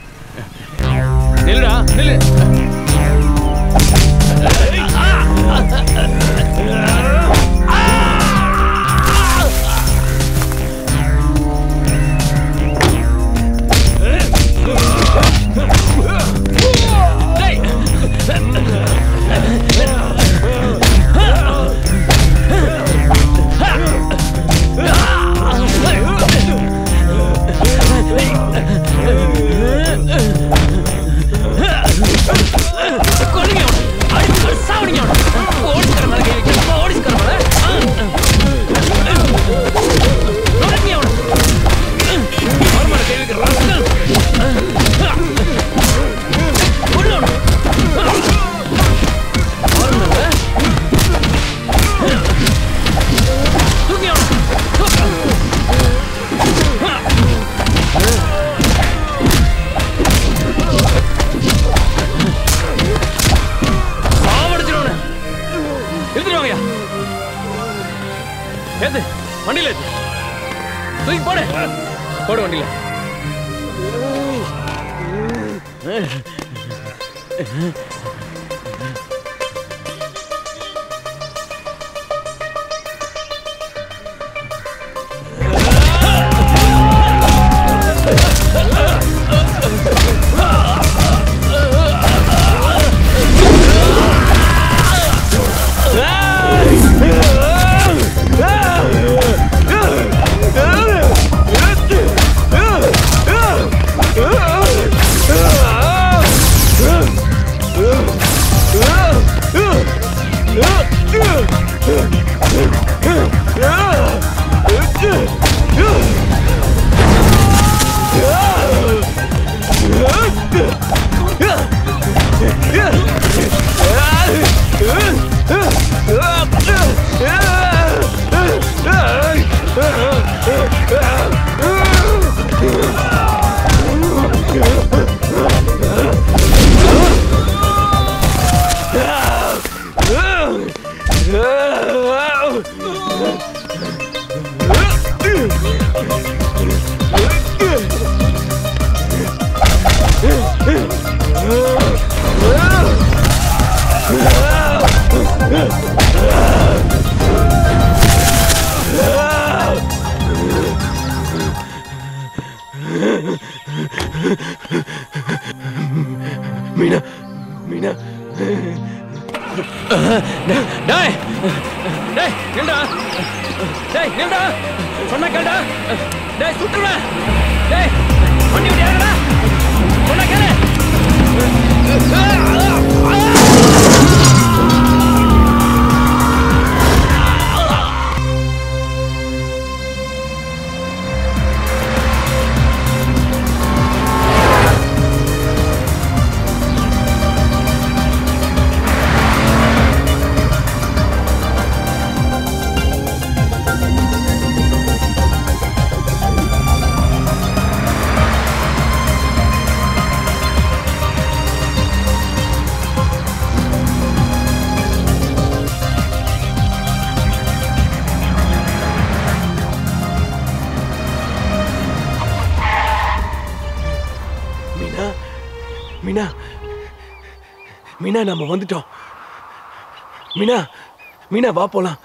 நில்லுடா நில்லு Hey! வண்டியில ஏத்து. தூக்கி போடு போடு வண்டியில மீனா மீனா டேய் டேய் நில்டா டேய் நில்டா சொன்னா கேளுடா டேய் சுட்டுடுவேன் டேய் வண்டி விட்டு இறங்குடா சொன்னா கேளு மீனா மீனா மீனா நம்ம வந்துட்டோம் மீனா மீனா வா போலாம்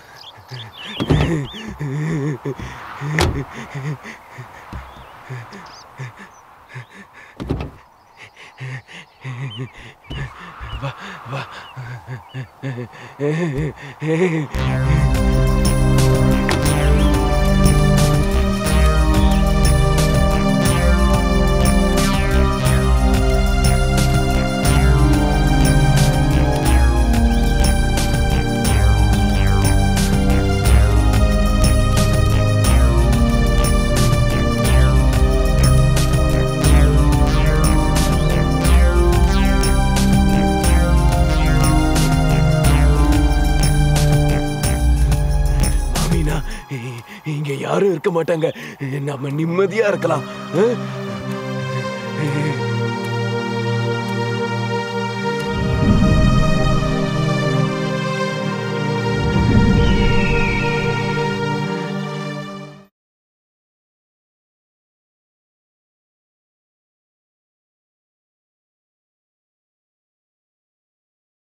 வா வா மீனா இ- இங்க யாரும் இருக்க மாட்டாங்க நம்ம நிம்மதியா இருக்கலாம் ஆ?